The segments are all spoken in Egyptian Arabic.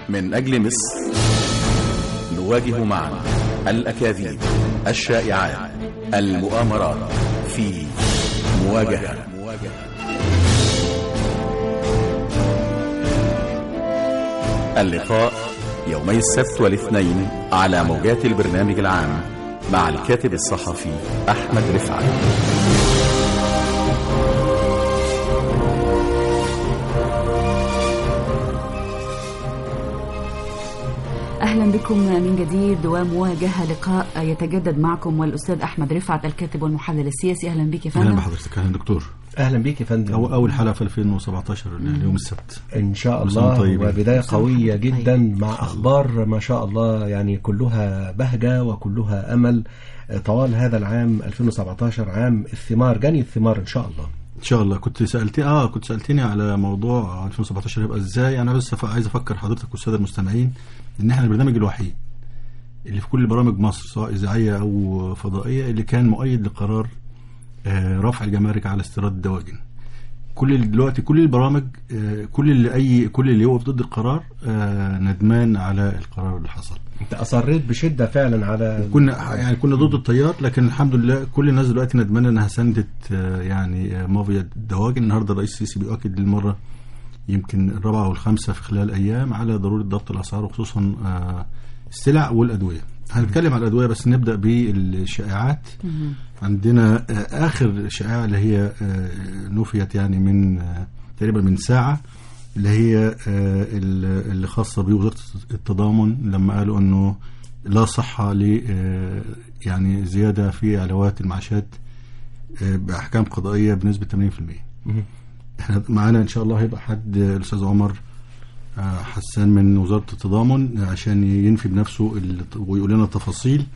من أجل مصر نواجه معا الأكاذيب الشائعات المؤامرات في مواجهة اللقاء يومي السبت والاثنين على موجات البرنامج العام مع الكاتب الصحفي أحمد رفعت أهلا بكم من جديد ومواجهة لقاء يتجدد معكم والأستاذ أحمد رفعت الكاتب والمحلل السياسي أهلا بك يا اهلا فندم بحضرتك اهلا دكتور اهلا بيك يا فندم أو اول حلقه في 2017 يوم السبت ان شاء كل سنة الله طيبين. وبدايه كل سنة قويه وحضرتك طيب. جدا مع اخبار ما شاء الله يعني كلها بهجه وكلها امل طوال هذا العام 2017 عام الثمار جني الثمار ان شاء الله ان شاء الله كنت سالتني اه كنت سالتني على موضوع 2017 هيبقى ازاي انا بس ف- عايز افكر حضرتك والساده المستمعين ان احنا البرنامج الوحيد اللي في كل برامج مصر سواء اذاعيه او فضائيه اللي كان مؤيد لقرار آه، رفع الجمارك على استيراد الدواجن كل ال- دلوقتي كل البرامج آه، كل اللي اي كل اللي يقف ضد القرار آه، ندمان على القرار اللي حصل انت اصريت بشده فعلا على كنا يعني كنا ضد التيار لكن الحمد لله كل الناس دلوقتي ندمانه انها ساندت آه، يعني آه، مافيا الدواجن النهارده الرئيس السيسي بيؤكد للمره يمكن الرابعه والخامسه في خلال ايام على ضروره ضبط الاسعار وخصوصا آه، السلع والادويه. هنتكلم على الادويه بس نبدا بالشائعات عندنا آه، اخر شائعه اللي هي آه، نفيت يعني من آه، تقريبا من ساعه اللي هي آه، ال- اللي خاصه بوزاره التضامن لما قالوا انه لا صحه ل آه، يعني زياده في علاوات المعاشات آه، باحكام قضائيه بنسبه 80%. احنا معانا ان شاء الله هيبقى حد آه، الاستاذ عمر آه، حسان من وزاره التضامن آه، عشان ينفي بنفسه ال- ويقول لنا التفاصيل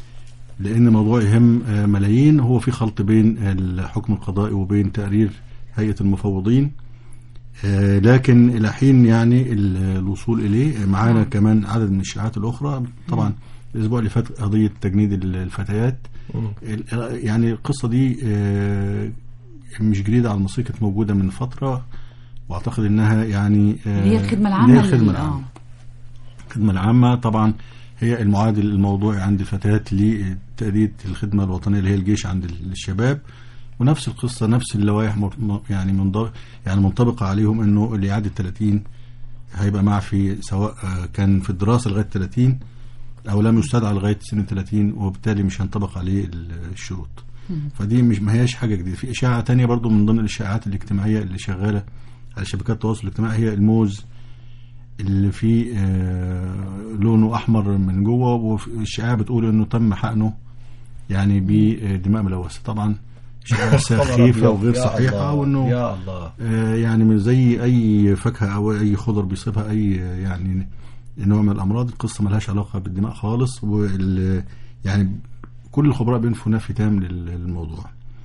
لان موضوع يهم آه، ملايين هو في خلط بين الحكم القضائي وبين تقرير هيئه المفوضين آه، لكن الى حين يعني ال- الوصول اليه معانا نعم. كمان عدد من الشائعات الاخرى طبعا الاسبوع اللي فات قضيه تجنيد ال- الفتيات ال- يعني القصه دي آه، مش جديده على المصري كانت موجوده من فتره واعتقد انها يعني آه، اللي هي الخدمة اللي العامة هي الخدمه اللي- العامه آه. الخدمة العامة طبعا هي المعادل الموضوعي عند الفتيات لتأدية الخدمة الوطنية اللي هي الجيش عند الشباب ونفس القصة نفس اللوائح مر- يعني منض- يعني منطبقة عليهم انه اللي يعدي ال 30 هيبقى معفي سواء آه، كان في الدراسة لغاية 30 او لم يستدعى لغاية سن 30 وبالتالي مش هينطبق عليه ال- الشروط فدي مش ما هياش حاجة جديدة في إشاعة تانية برضو من ضمن الإشاعات الاجتماعية اللي شغالة على شبكات التواصل الاجتماعي هي الموز اللي فيه آه، لونه احمر من جوه والشائعه بتقول انه تم حقنه يعني بدماء ملوثه طبعا شائعه سخيفه وغير يا صحيحه الله، وانه يا الله آه، يعني من زي اي فاكهه او اي خضر بيصيبها اي آه، يعني نوع من الامراض القصه ملهاش علاقه بالدماء خالص وال يعني كل الخبراء بينفوا نفي تام لل- للموضوع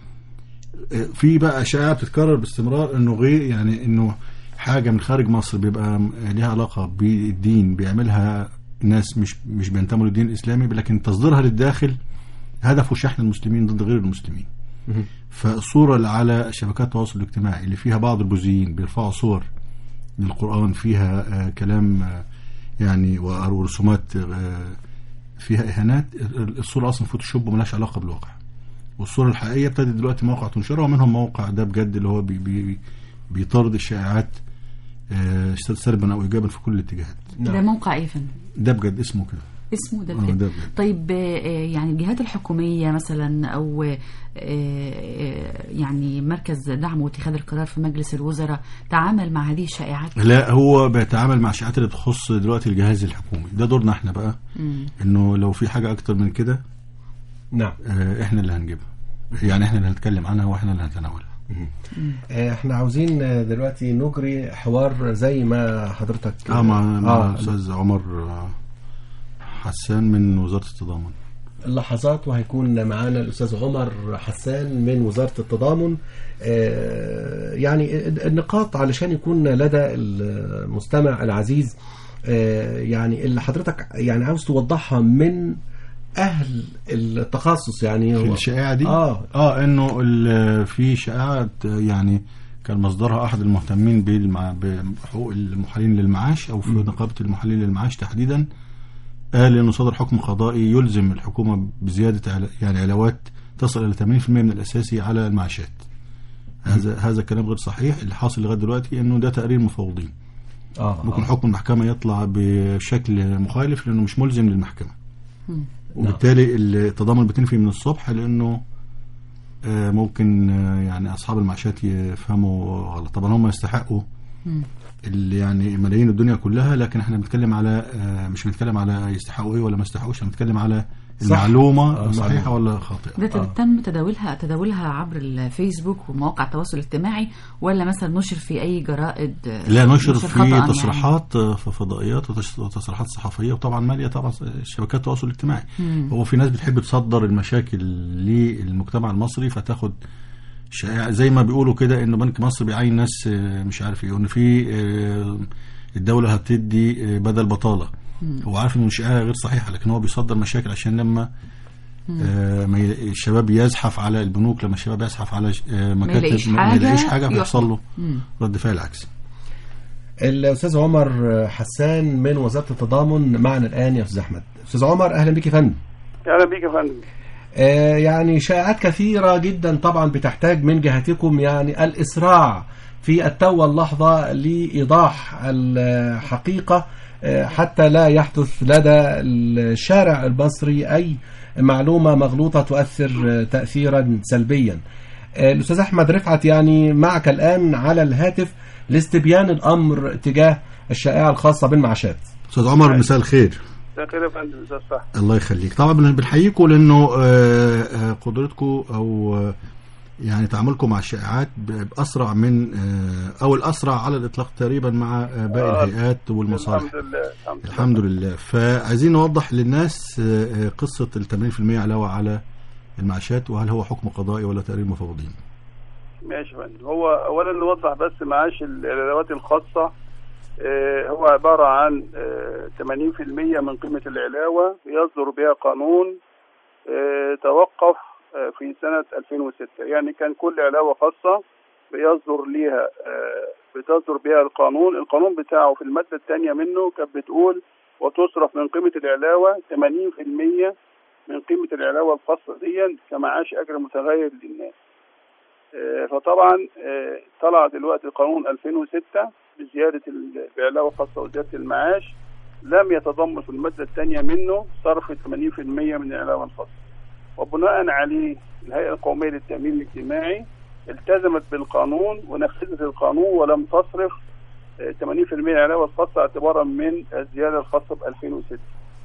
آه، في بقى شائعه بتتكرر باستمرار انه غير يعني انه حاجه من خارج مصر بيبقى م- ليها علاقه بالدين بيعملها ناس مش مش بينتموا للدين الاسلامي لكن تصديرها للداخل هدفه شحن المسلمين ضد غير المسلمين فالصورة اللي على شبكات التواصل الاجتماعي اللي فيها بعض البوذيين بيرفعوا صور للقرآن فيها آه، كلام آه، يعني و- ورسومات آه، فيها إهانات ال- الصورة أصلا فوتوشوب وملهاش علاقة بالواقع والصورة الحقيقية ابتدت دلوقتي مواقع تنشرها ومنهم موقع ده بجد اللي هو بي بي بيطارد الشائعات آه، سلبا أو إيجابا في كل الاتجاهات ده موقع ايه يا فندم؟ ده بجد اسمه كده اسمه ده آه، بجد ده بجد. طيب آه، يعني الجهات الحكومية مثلا أو آه، آه، يعني مركز دعم واتخاذ القرار في مجلس الوزراء تعامل مع هذه الشائعات لا هو بيتعامل مع الشائعات اللي تخص دلوقتي الجهاز الحكومي ده دورنا احنا بقى مم. انه لو في حاجه اكتر من كده نعم آه، احنا اللي هنجيبها يعني احنا اللي هنتكلم عنها واحنا اللي هنتناولها آه، احنا عاوزين آه، دلوقتي نجري حوار زي ما حضرتك اه مع مع آه الاستاذ عمر آه، حسان من وزاره التضامن اللحظات وهيكون معانا الاستاذ عمر حسان من وزاره التضامن آه، يعني النقاط علشان يكون لدى المستمع العزيز آه، يعني اللي حضرتك يعني عاوز توضحها من اهل التخصص يعني في هو- الشائعه دي اه اه انه ال- في شائعه يعني كان مصدرها احد المهتمين بالمع... بحقوق المحالين للمعاش او في نقابه المحالين للمعاش تحديدا قال انه صدر حكم قضائي يلزم الحكومه بزياده عل... يعني علاوات تصل الى 80% من الاساسي على المعاشات هذا هذا كلام غير صحيح اللي حاصل لغايه دلوقتي انه ده تقرير مفوضين اه ممكن آه. حكم المحكمة يطلع بشكل مخالف لأنه مش ملزم للمحكمة وبالتالي التضامن بيتم فيه من الصبح لأنه آه، ممكن آه، يعني أصحاب المعاشات يفهموا غلط طبعا هم يستحقوا اللي يعني ملايين الدنيا كلها لكن احنا بنتكلم على آه، مش بنتكلم على يستحقوا ايه ولا ما يستحقوش احنا بنتكلم على صح. المعلومة آه، صحيحة معلومة. ولا خاطئة ده آه. تم تداولها تداولها عبر الفيسبوك ومواقع التواصل الاجتماعي ولا مثلا نشر في اي جرائد آه، لا نشر خطأ في يعني؟ تصريحات في فضائيات وتش- وتصريحات صحفيه وطبعا ماليه طبعا شبكات التواصل الاجتماعي مم. هو في ناس بتحب تصدر المشاكل للمجتمع المصري فتاخد شائع زي ما بيقولوا كده انه بنك مصر بيعين ناس آه، مش عارف ايه وان في آه، الدوله هتدي آه، بدل بطاله هو عارف انه شائعه غير صحيحه لكن هو بيصدر مشاكل عشان لما آه، ما ي- الشباب يزحف على البنوك لما الشباب يزحف على آه، مكاتب يلاقيش ما حاجة يلاقيش حاجه يحكم. بيحصل له مم. رد فعل عكسي الاستاذ عمر حسان من وزاره التضامن معنا الان يا استاذ احمد استاذ عمر اهلا بك يا فندم اهلا بيك يا فندم آه، يعني شائعات كثيرة جدا طبعا بتحتاج من جهتكم يعني الإسراع في التو اللحظة لإيضاح الحقيقة آه، حتى لا يحدث لدى الشارع المصري أي معلومة مغلوطة تؤثر آه، تأثيرا سلبيا آه، الأستاذ أحمد رفعت يعني معك الآن على الهاتف لاستبيان الأمر تجاه الشائعة الخاصة بالمعاشات استاذ عمر مساء الخير مساء الخير يا فندم استاذ صح الله يخليك طبعا بن- بنحييكم لانه آه، آه، قدرتكم او آه، يعني تعاملكم مع الشائعات ب- باسرع من آه، او الاسرع على الاطلاق تقريبا مع آه، باقي آه، الهيئات والمصالح الحمد لله الحمد لله الحمد لله فعايزين نوضح للناس آه، آه، قصه ال 80% علاوه على المعاشات وهل هو حكم قضائي ولا تقرير مفوضين ماشي يا فندم هو اولا نوضح بس معاش الادوات الخاصه آه، هو عباره عن آه، 80% من قيمه العلاوه يصدر بها قانون آه، توقف آه، في سنه 2006 يعني كان كل علاوه خاصه بيصدر ليها آه، بتصدر بها القانون القانون بتاعه في الماده الثانيه منه كانت بتقول وتصرف من قيمه العلاوه 80% من قيمه العلاوه الخاصه دي كمعاش اجر متغير للناس آه، فطبعا آه، طلع دلوقتي قانون 2006 بزيادة ال- بعلاوة خاصة وزيادة المعاش لم يتضمن في المادة الثانية منه صرف 80% من العلاوة الخاصة وبناء عليه الهيئة القومية للتأمين الاجتماعي التزمت بالقانون ونفذت القانون ولم تصرف آه، 80% من العلاوة الخاصة اعتبارا من الزيادة الخاصة ب 2006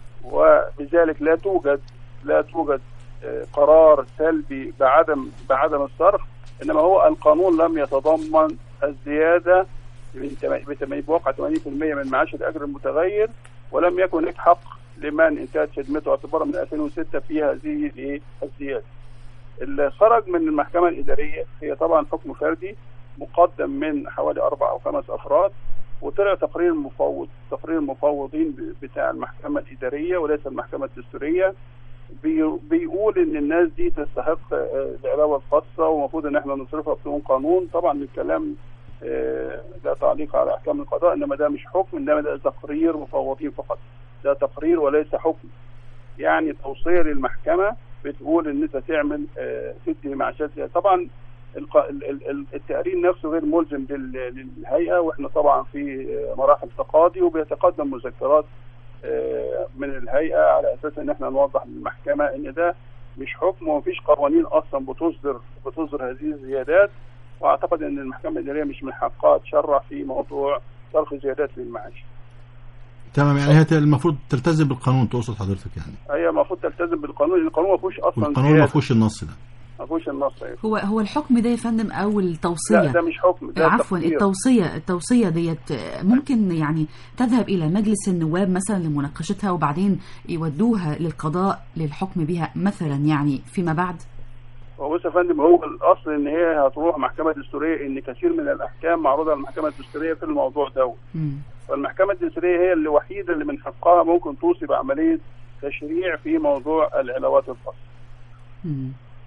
وبذلك لا توجد لا توجد آه، قرار سلبي بعدم بعدم الصرف انما هو القانون لم يتضمن الزياده من تم- بتم- بواقع 80% من معاش الاجر المتغير ولم يكن هناك حق لمن انتهت خدمته اعتبارا من 2006 في هذه الإيه؟ الزياده. اللي خرج من المحكمه الاداريه هي طبعا حكم فردي مقدم من حوالي اربع او خمس افراد وطلع تقرير مفوض تقرير المفوضين ب- بتاع المحكمه الاداريه وليس المحكمه الدستوريه بي- بيقول ان الناس دي تستحق آه، العلاوه الخاصه ومفروض ان احنا نصرفها بدون قانون طبعا الكلام آه، لا تعليق على احكام القضاء انما ده مش حكم انما ده تقرير مفوضين فقط ده تقرير وليس حكم يعني توصيه للمحكمه بتقول ان انت تعمل آه، تدي معاشات زي- طبعا الق- ال- ال- ال- التقرير نفسه غير ملزم لل- للهيئه واحنا طبعا في آه، مراحل تقاضي وبيتقدم مذكرات آه، من الهيئه على اساس ان احنا نوضح للمحكمه ان ده مش حكم ومفيش قوانين اصلا بتصدر بتصدر هذه الزيادات واعتقد ان المحكمه الاداريه مش من حقها تشرع في موضوع صرف زيادات للمعاش. تمام يعني هي المفروض تلتزم بالقانون تقصد حضرتك يعني هي المفروض تلتزم بالقانون لان القانون ما فيهوش اصلا والقانون ما زيادة. فيهوش النص ده ما فيهوش النص أيوة. هو هو الحكم ده يا فندم او التوصيه لا ده مش حكم ده عفوا تقرير. التوصية التوصية ديت ممكن يعني تذهب إلى مجلس النواب مثلا لمناقشتها وبعدين يودوها للقضاء للحكم بها مثلا يعني فيما بعد هو بص يا فندم هو الاصل ان هي هتروح محكمه دستوريه ان كثير من الاحكام معروضه على المحكمه الدستوريه في الموضوع ده مم. فالمحكمه الدستوريه هي الوحيده اللي من حقها ممكن توصي بعمليه تشريع في موضوع العلاوات الخاصه. مم.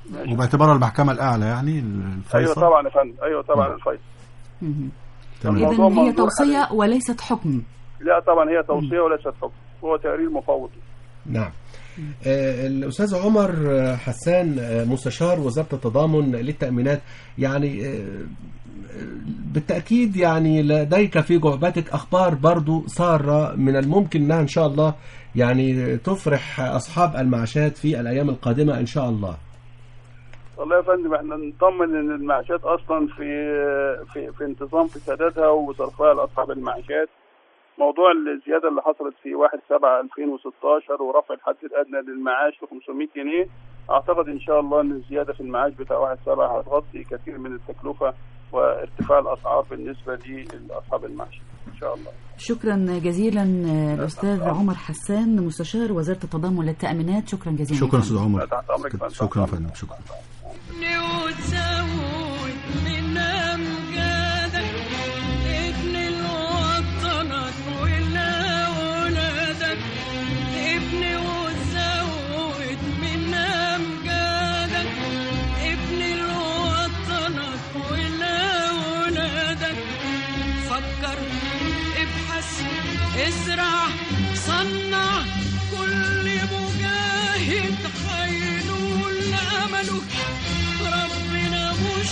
ماشي. وباعتبارها المحكمة الأعلى يعني الفيصل ايوه طبعا يا فندم ايوه طبعا مم. الفيصل مهم. تمام. إذا الموضوع هي منظور توصية وليست حكم لا طبعا هي توصيه وليست حكم هو تقرير مفوض نعم آه، الأستاذ عمر آه، حسان آه، مستشار وزارة التضامن للتأمينات يعني آه، آه، بالتأكيد يعني لديك في جعبتك أخبار برضو سارة من الممكن أنها إن شاء الله يعني تفرح أصحاب المعاشات في الأيام القادمة إن شاء الله والله يا فندم احنا نطمن ان المعاشات اصلا في في في انتظام في سدادها وصرفها لاصحاب المعاشات موضوع الزياده اللي حصلت في 1 7 2016 ورفع الحد الادنى للمعاش ل 500 جنيه اعتقد ان شاء الله ان الزياده في المعاش بتاع 1 7 هتغطي كثير من التكلفه وارتفاع الاسعار بالنسبه لاصحاب المعاش ان شاء الله شكرا جزيلا آه، الأستاذ عمر حسان مستشار وزارة التضامن للتأمينات شكرا جزيلا شكرا أستاذ عمر تحت أمرك يا فندم. شكرا يا فندم شكرا ابني وتزود من امجادك ابني لوطنك ولاولادك ابني وتزود من امجادك ابني لوطنك ولاولادك فكر ابحث ازرع صنع كل مجاهد حينول امله ربنا مش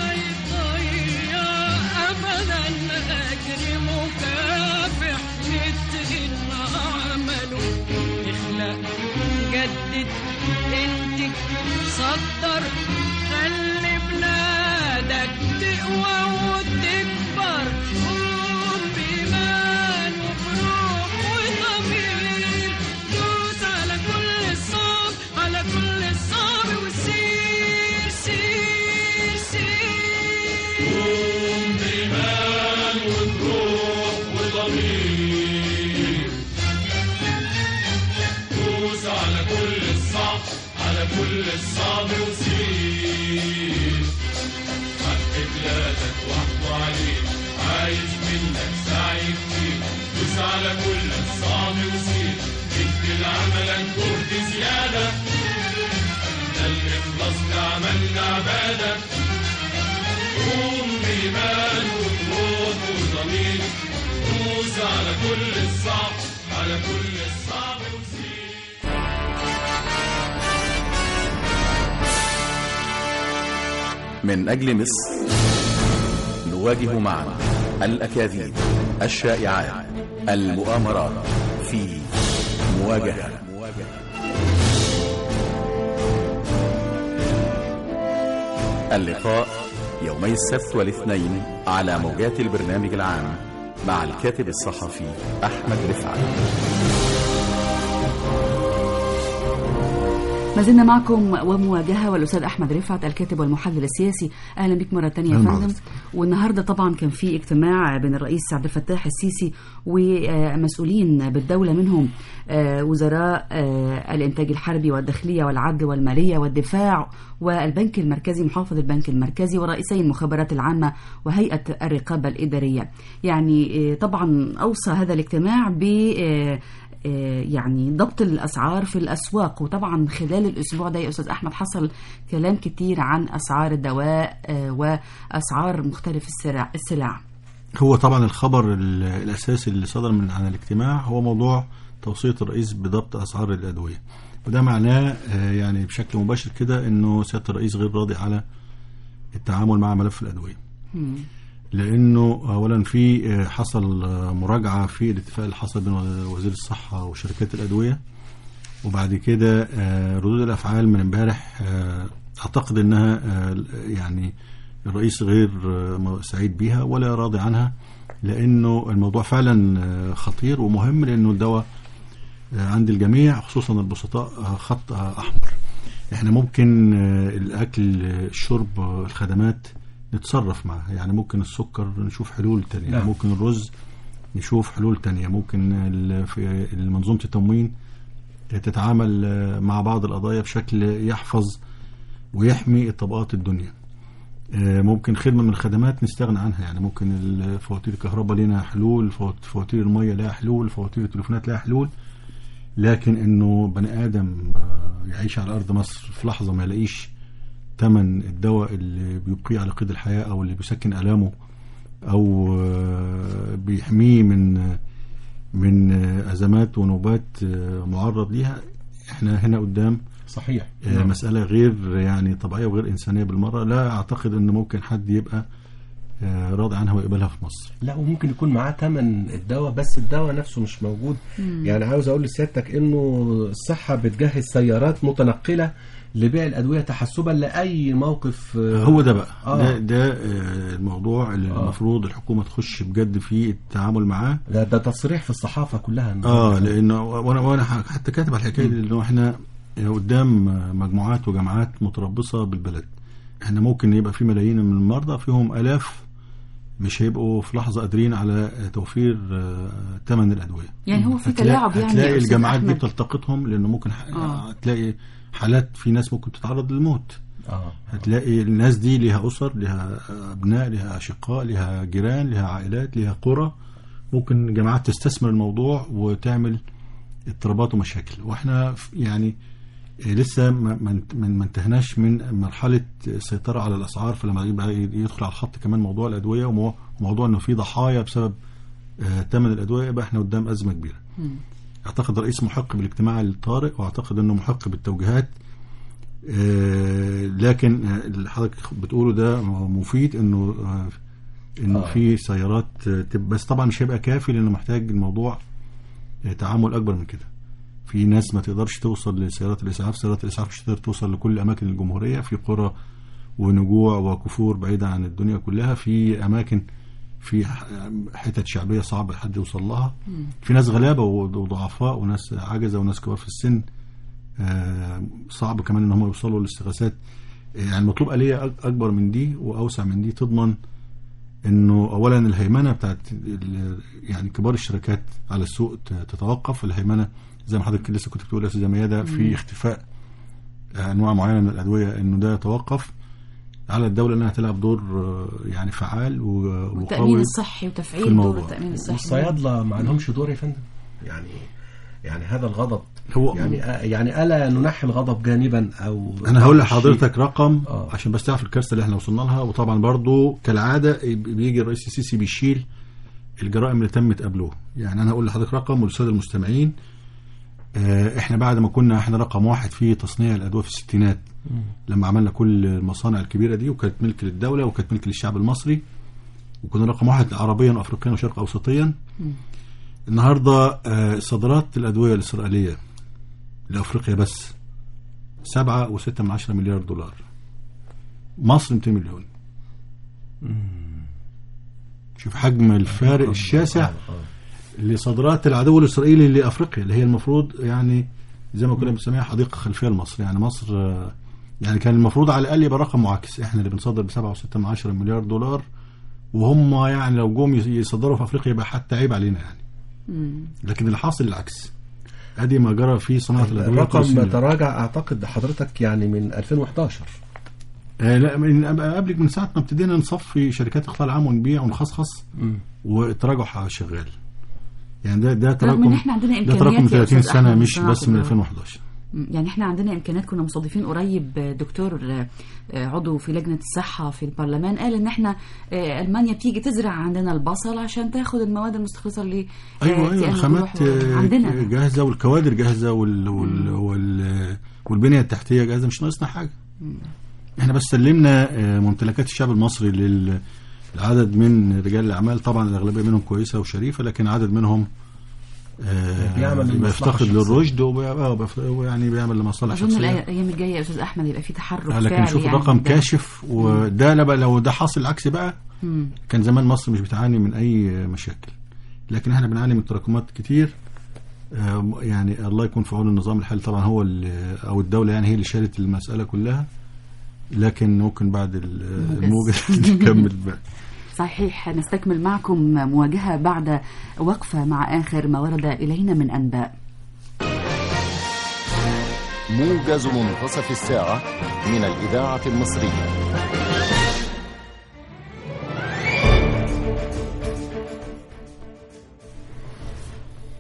هيضيع ابدا اجر مكافح نتقن عمله اخلق جدد انتج صدر خلي بلادك تقوى وتكبر قوم بإيمان وبروح وضمير دوس على كل الصعب على كل الصعب وسير سير سير قوم بإيمان وبروح وضمير دوس على كل الصعب على كل الصعب وسير حق بلادك واحكوا عليك عايز منك سعي كتير دوس على كل الصعب وسير ادي لعملك جهد زيادة ده الإخلاص لعملنا عبادة قوم بإيمان وبروح وضمير دوس على كل الصعب على كل الصعب وسير من أجل مصر نواجه معا الأكاذيب الشائعات المؤامرات في مواجهة اللقاء يومي السبت والاثنين على موجات البرنامج العام مع الكاتب الصحفي أحمد رفعت ما زلنا معكم ومواجهة والأستاذ أحمد رفعت الكاتب والمحلل السياسي أهلا بك مرة تانية يا أهلا فندم بحضرتك. والنهاردة طبعا كان في اجتماع بين الرئيس عبد الفتاح السيسي ومسؤولين بالدولة منهم آه، وزراء آه، الإنتاج الحربي والداخلية والعدل والمالية والدفاع والبنك المركزي محافظ البنك المركزي ورئيسي المخابرات العامة وهيئة الرقابة الإدارية يعني آه، طبعا أوصى هذا الاجتماع ب آه، آه، يعني ضبط الاسعار في الاسواق وطبعا خلال الاسبوع ده يا استاذ احمد حصل كلام كتير عن اسعار الدواء آه، واسعار مختلف السلع السلع هو طبعا الخبر ال- الاساسي اللي صدر من عن الاجتماع هو موضوع توصيه الرئيس بضبط اسعار الادويه وده معناه آه، يعني بشكل مباشر كده انه سياده الرئيس غير راضي على التعامل مع ملف الادويه مم. لانه اولا في آه، حصل آه، مراجعه في الاتفاق اللي حصل بين وزير الصحه وشركات الادويه وبعد كده آه، ردود الافعال من امبارح آه، اعتقد انها آه، يعني الرئيس غير آه، سعيد بيها ولا راضي عنها لانه الموضوع فعلا آه، خطير ومهم لانه الدواء آه، عند الجميع خصوصا البسطاء آه، خط آه، احمر احنا ممكن آه، الاكل آه، الشرب آه، الخدمات نتصرف معها يعني ممكن السكر نشوف حلول تانية نعم. ممكن الرز نشوف حلول تانية ممكن ال- في منظومة التموين تتعامل آه، مع بعض القضايا بشكل يحفظ ويحمي الطبقات الدنيا آه، ممكن خدمة من الخدمات نستغنى عنها يعني ممكن ال- فواتير الكهرباء لنا حلول فوات- فواتير المية لها حلول فواتير التليفونات لها حلول لكن انه بني ادم آه، يعيش على ارض مصر في لحظة ما يلاقيش ثمن الدواء اللي بيبقيه على قيد الحياه او اللي بيسكن الامه او آه، بيحميه من من آه، ازمات ونوبات آه، معرض ليها احنا هنا قدام صحيح آه، مسألة غير يعني طبيعية وغير إنسانية بالمرة لا أعتقد أن ممكن حد يبقى آه، راضي عنها ويقبلها في مصر لا وممكن يكون معاه ثمن الدواء بس الدواء نفسه مش موجود يعني عاوز اقول لسيادتك انه الصحه بتجهز سيارات متنقله لبيع الادويه تحسبا لاي موقف آه، هو ده بقى آه. ده, ده آه، الموضوع اللي آه. المفروض الحكومة تخش بجد في التعامل معاه ده, ده تصريح في الصحافه كلها اه لانه وانا وانا حتى كاتب على الحكايه دي انه احنا قدام مجموعات وجماعات متربصه بالبلد احنا ممكن يبقى في ملايين من المرضى فيهم الاف مش هيبقوا في لحظه قادرين على توفير آه، ثمن الادويه يعني هو في هتلاقي- تلاعب يعني هتلاقي يا أستاذ الجماعات دي أحمد. بتلتقطهم لانه ممكن ح- آه. هتلاقي حالات في ناس ممكن تتعرض للموت اه هتلاقي الناس دي ليها أسر ليها أبناء ليها أشقاء ليها جيران ليها عائلات ليها قرى ممكن جماعات تستثمر الموضوع وتعمل اضطرابات ومشاكل واحنا ف- يعني لسه ما ما انت- ما ما انتهناش من مرحله السيطره على الاسعار فلما يبقى يدخل على الخط كمان موضوع الادويه ومو- وموضوع انه في ضحايا بسبب آه، ثمن الادويه يبقى احنا قدام ازمه كبيره. اعتقد الرئيس محق بالاجتماع الطارئ واعتقد انه محق بالتوجيهات آه، لكن آه، اللي حضرتك بتقوله ده مفيد انه آه، انه آه. في سيارات آه، تب- بس طبعا مش هيبقى كافي لانه محتاج الموضوع آه، تعامل اكبر من كده في ناس ما تقدرش توصل لسيارات الاسعاف سيارات الاسعاف مش تقدر توصل لكل اماكن الجمهوريه في قرى ونجوع وكفور بعيده عن الدنيا كلها في اماكن في ح- حتت شعبيه صعب حد يوصل لها في ناس غلابه وضعفاء وناس عجزه وناس كبار في السن آه، صعب كمان ان هم يوصلوا للاستغاثات يعني مطلوب آلية أك- أكبر من دي وأوسع من دي تضمن إنه أولا الهيمنة بتاعت ال- يعني كبار الشركات على السوق ت- تتوقف الهيمنة زي ما حضرتك لسه كنت بتقول يا أستاذة ميادة في اختفاء أنواع معينة من الأدوية إنه ده يتوقف على الدولة إنها تلعب دور آه، يعني فعال و- والتأمين وقوي الصحي في وتفعيل الموضوع. دور التأمين الصحي والصيادله ما لهمش دور يا فندم يعني يعني هذا الغضب هو يعني يعني الا ننحي الغضب جانبا او انا هقول أو شيء. لحضرتك رقم آه. عشان بس تعرف الكارثه اللي احنا وصلنا لها وطبعا برضو كالعاده بيجي الرئيس السيسي بيشيل الجرائم اللي تمت قبله يعني انا هقول لحضرتك رقم وللساده المستمعين آه، احنا بعد ما كنا احنا رقم واحد في تصنيع الادويه في الستينات لما عملنا كل المصانع الكبيره دي وكانت ملك للدوله وكانت ملك للشعب المصري وكنا رقم واحد عربيا وافريقيا وشرق اوسطيا النهارده آه، صادرات الادويه الاسرائيليه لافريقيا بس سبعة وستة من عشرة مليار دولار مصر 200 مليون شوف حجم الفارق الشاسع لصادرات العدو الإسرائيلي لأفريقيا اللي هي المفروض يعني زي ما كنا بنسميها حديقة خلفية لمصر يعني مصر آه، يعني كان المفروض على الأقل يبقى رقم معاكس احنا اللي بنصدر بسبعة وستة من عشرة مليار دولار وهم يعني لو جم يصدروا في أفريقيا يبقى حتى عيب علينا يعني لكن اللي حاصل العكس ادي ما جرى في صناعه الادويه طول الرقم السنين. تراجع اعتقد حضرتك يعني من 2011 آه لا من قبل من ساعه ما ابتدينا نصفي شركات القطاع العام ونبيع ونخصخص والتراجع شغال يعني ده ده رغم تراكم ان احنا عندنا ده تراكم امكانيات يا 30 أستاذ سنه أحمد مش صناعة بس من الدواء. 2011 يعني احنا عندنا امكانيات كنا مستضيفين قريب دكتور آه، عضو في لجنه الصحه في البرلمان قال ان احنا آه، المانيا بتيجي تزرع عندنا البصل عشان تاخد المواد المستخلصه اللي آه، ايوه ايوه تأمن الخامات الروح آه، عندنا جاهزه والكوادر جاهزه وال وال وال والبنيه التحتيه جاهزه مش ناقصنا حاجه احنا بس سلمنا آه، ممتلكات الشعب المصري للعدد من رجال الاعمال طبعا الاغلبيه منهم كويسه وشريفه لكن عدد منهم آه، بيعمل للمصلحة بيفتقد الشخصية. للرشد وبي- آه، وبيف- ويعني بيعمل لمصالح اظن شخصيه الايام الجايه يا استاذ احمد يبقى في تحرك آه، لكن فعلي شوف يعني الرقم ده. كاشف وده لا بقى لو ده حاصل العكس بقى مم. كان زمان مصر مش بتعاني من اي مشاكل لكن احنا بنعاني من تراكمات كتير آه، يعني الله يكون في عون النظام الحالي طبعا هو اللي- او الدوله يعني هي اللي شالت المساله كلها لكن ممكن بعد ال- موجز. الموجز نكمل بقى صحيح نستكمل معكم مواجهه بعد وقفه مع اخر ما ورد الينا من انباء موجز منتصف الساعة من الإذاعة المصرية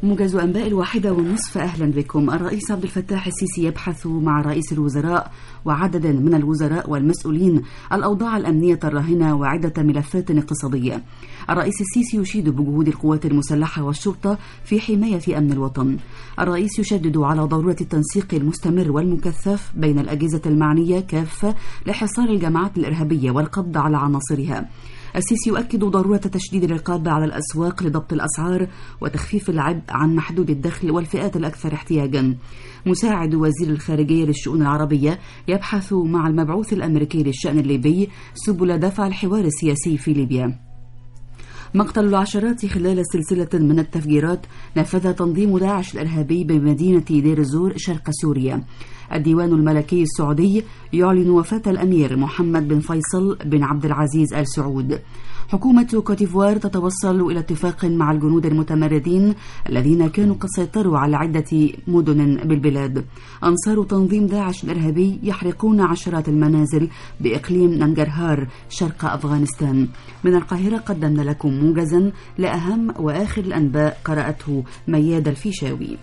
موجز أنباء الواحدة والنصف أهلا بكم الرئيس عبد الفتاح السيسي يبحث مع رئيس الوزراء وعدد من الوزراء والمسؤولين الأوضاع الأمنية الراهنة وعدة ملفات اقتصادية الرئيس السيسي يشيد بجهود القوات المسلحة والشرطة في حماية أمن الوطن الرئيس يشدد على ضرورة التنسيق المستمر والمكثف بين الأجهزة المعنية كافة لحصار الجماعات الإرهابية والقبض على عناصرها السيسي يؤكد ضرورة تشديد الرقابة على الأسواق لضبط الأسعار وتخفيف العبء عن محدود الدخل والفئات الأكثر احتياجا مساعد وزير الخارجية للشؤون العربية يبحث مع المبعوث الأمريكي للشأن الليبي سبل دفع الحوار السياسي في ليبيا مقتل العشرات خلال سلسلة من التفجيرات نفذ تنظيم داعش الإرهابي بمدينة دير الزور شرق سوريا الديوان الملكي السعودي يعلن وفاة الأمير محمد بن فيصل بن عبد العزيز آل سعود حكومة كوتيفوار تتوصل إلى اتفاق مع الجنود المتمردين الذين كانوا قد سيطروا على عدة مدن بالبلاد أنصار تنظيم داعش الإرهابي يحرقون عشرات المنازل بإقليم ننجرهار شرق أفغانستان من القاهرة قدمنا لكم موجزا لأهم وآخر الأنباء قرأته مياد الفيشاوي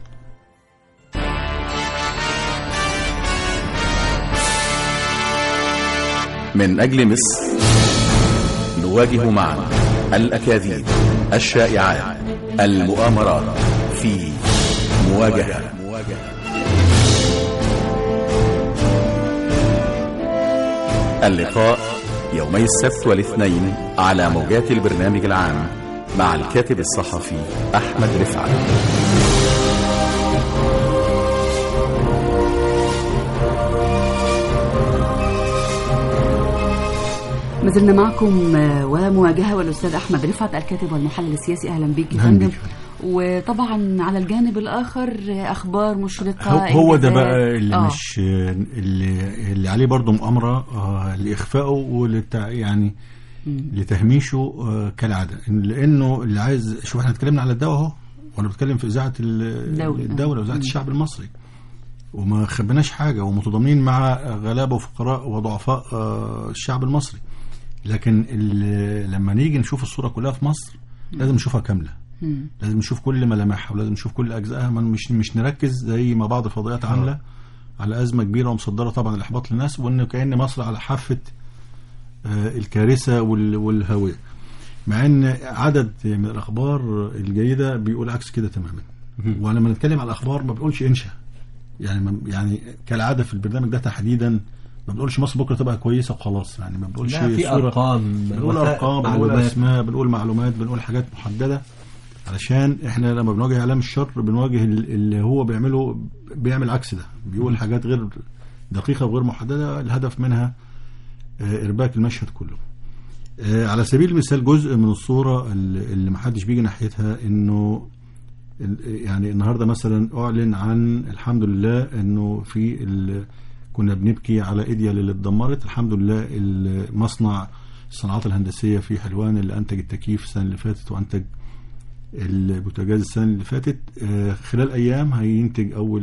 من أجل مصر نواجه معا الأكاذيب الشائعات المؤامرات في مواجهة اللقاء يومي السبت والاثنين على موجات البرنامج العام مع الكاتب الصحفي أحمد رفعت ما زلنا معكم آه، ومواجهة والأستاذ أحمد رفعت الكاتب والمحلل السياسي أهلا بك يا أهلا فندم بك. وطبعا على الجانب الآخر آه، أخبار مشرقة هو, هو ده إنجازات. بقى اللي آه. مش اللي, اللي عليه برضه مؤامره آه لاخفائه ولتع يعني لتهميشه آه كالعاده لانه اللي عايز شوف احنا اتكلمنا على الدواء اهو وانا بتكلم في اذاعه ال- دولة. الدوله واذاعه الشعب المصري وما خبناش حاجه ومتضامنين مع غلابه وفقراء وضعفاء آه الشعب المصري لكن ال- لما نيجي نشوف الصوره كلها في مصر لازم نشوفها كامله مم. لازم نشوف كل ملامحها ولازم نشوف كل اجزائها ما مش مش نركز زي ما بعض الفضائيات عامله على ازمه كبيره ومصدره طبعا الاحباط للناس وانه كان مصر على حافه آه، الكارثه وال- والهويه مع ان عدد من الاخبار الجيده بيقول عكس كده تماما ولما نتكلم على الاخبار ما بنقولش انشا يعني ما- يعني كالعاده في البرنامج ده تحديدا ما بنقولش مصر بكره تبقى كويسه وخلاص يعني ما بنقولش لا في صورة- ارقام بنقول وثائق، ارقام بنقول معلومات. اسماء بنقول معلومات بنقول حاجات محدده علشان احنا لما بنواجه اعلام الشر بنواجه ال- اللي هو بيعمله بيعمل عكس ده بيقول حاجات غير دقيقه وغير محدده الهدف منها آه، ارباك المشهد كله آه، على سبيل المثال جزء من الصوره اللي اللي محدش بيجي ناحيتها انه ال- يعني النهارده مثلا اعلن عن الحمد لله انه في ال- كنا بنبكي على ايديا اللي اتدمرت الحمد لله المصنع الصناعات الهندسيه في حلوان اللي انتج التكييف السنه اللي فاتت وانتج البوتاجاز السنه اللي فاتت آه، خلال ايام هينتج اول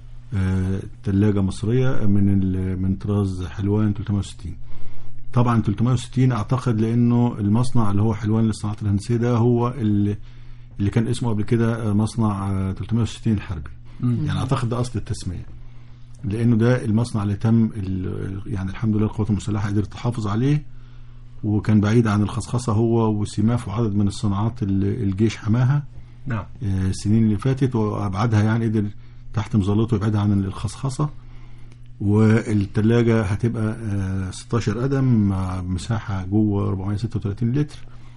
ثلاجه مصريه من ال- من طراز حلوان 360 طبعا 360 اعتقد لانه المصنع اللي هو حلوان للصناعات الهندسيه ده هو اللي اللي كان اسمه قبل كده مصنع آه، 360 الحربي يعني اعتقد ده اصل التسميه لانه ده المصنع اللي تم ال- يعني الحمد لله القوات المسلحه قدرت تحافظ عليه وكان بعيد عن الخصخصه هو وسماف وعدد من الصناعات اللي الجيش حماها نعم آه، السنين اللي فاتت وابعدها يعني قدر تحت مظلته يبعدها عن الخصخصه والثلاجه هتبقى آه، 16 قدم مع مساحه جوه 436 لتر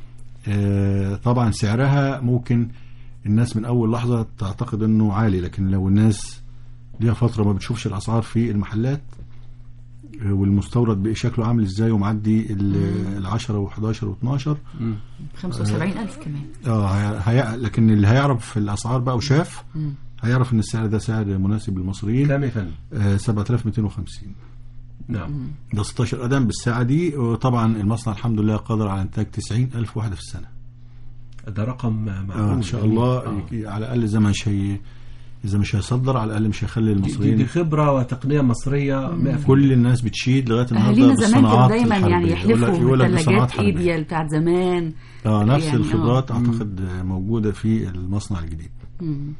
آه، طبعا سعرها ممكن الناس من اول لحظه تعتقد انه عالي لكن لو الناس ليها فتره ما بتشوفش الاسعار في المحلات آه، والمستورد بقى شكله عامل ازاي ومعدي ال 10 و11 و12 75000 كمان اه هي... هي... لكن اللي هيعرف في الاسعار بقى وشاف هيعرف ان السعر ده سعر مناسب للمصريين كام يا فندم آه 7250 نعم ده 16 قدم بالساعه دي وطبعا المصنع الحمد لله قادر على انتاج 90000 وحده في السنه ده رقم معقول آه ان شاء جميل. الله آه. يك- على الاقل اذا مش هي اذا مش هيصدر على الاقل مش هيخلي دي, دي, المصريين دي خبره وتقنيه مصريه 100% كل الناس بتشيد لغايه النهارده اهالينا زمان كانوا بالصناعات دايما يعني الحربية. يقول لك- يحلفوا يقول لك بصناعات بثلاجات حربية. ايديا بتاعت زمان اه نفس يعني، آه. الخبرات اعتقد موجوده في المصنع الجديد مم.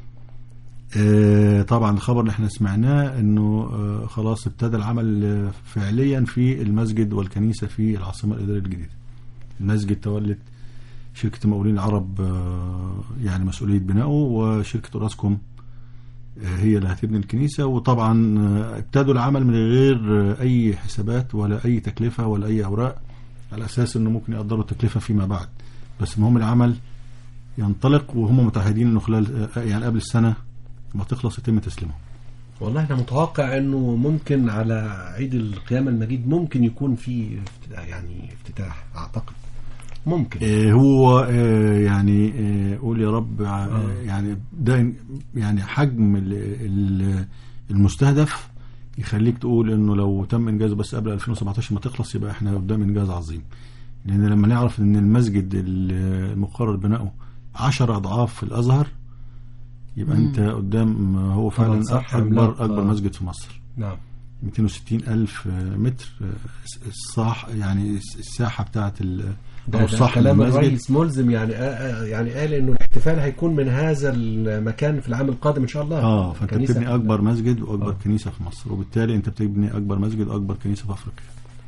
آه، طبعا الخبر اللي احنا سمعناه انه آه، خلاص ابتدى العمل آه، فعليا في المسجد والكنيسه في العاصمه الاداريه الجديده. المسجد تولت شركه المقاولين العرب آه، يعني مسؤوليه بنائه وشركه اوراسكوم آه، هي اللي هتبني الكنيسه وطبعا آه، ابتدوا العمل من غير آه، اي حسابات ولا اي تكلفه ولا اي اوراق على اساس انه ممكن يقدروا التكلفه فيما بعد. بس المهم العمل ينطلق وهم متعهدين انه خلال آه، يعني قبل السنه ما تخلص يتم تسليمه والله انا متوقع انه ممكن على عيد القيامه المجيد ممكن يكون في افتتاح يعني افتتاح اعتقد ممكن آه، هو آه، يعني آه، قول يا رب آه، آه. يعني ده يعني حجم ال- ال- المستهدف يخليك تقول انه لو تم انجازه بس قبل 2017 ما تخلص يبقى احنا قدام انجاز عظيم لان لما نعرف ان المسجد المقرر بنائه 10 اضعاف الازهر يبقى انت قدام هو طبعاً فعلا صح، اكبر عملاق، اكبر آه. مسجد في مصر نعم 260 ألف متر الصاح يعني الساحة بتاعت ال ده, أو ده صح كلام المسجد الرئيس ملزم يعني آه آه يعني قال انه الاحتفال هيكون من هذا المكان في العام القادم ان شاء الله اه فانت الكنيسة بتبني في- اكبر مسجد واكبر آه. كنيسه في مصر وبالتالي انت بتبني اكبر مسجد واكبر كنيسه في افريقيا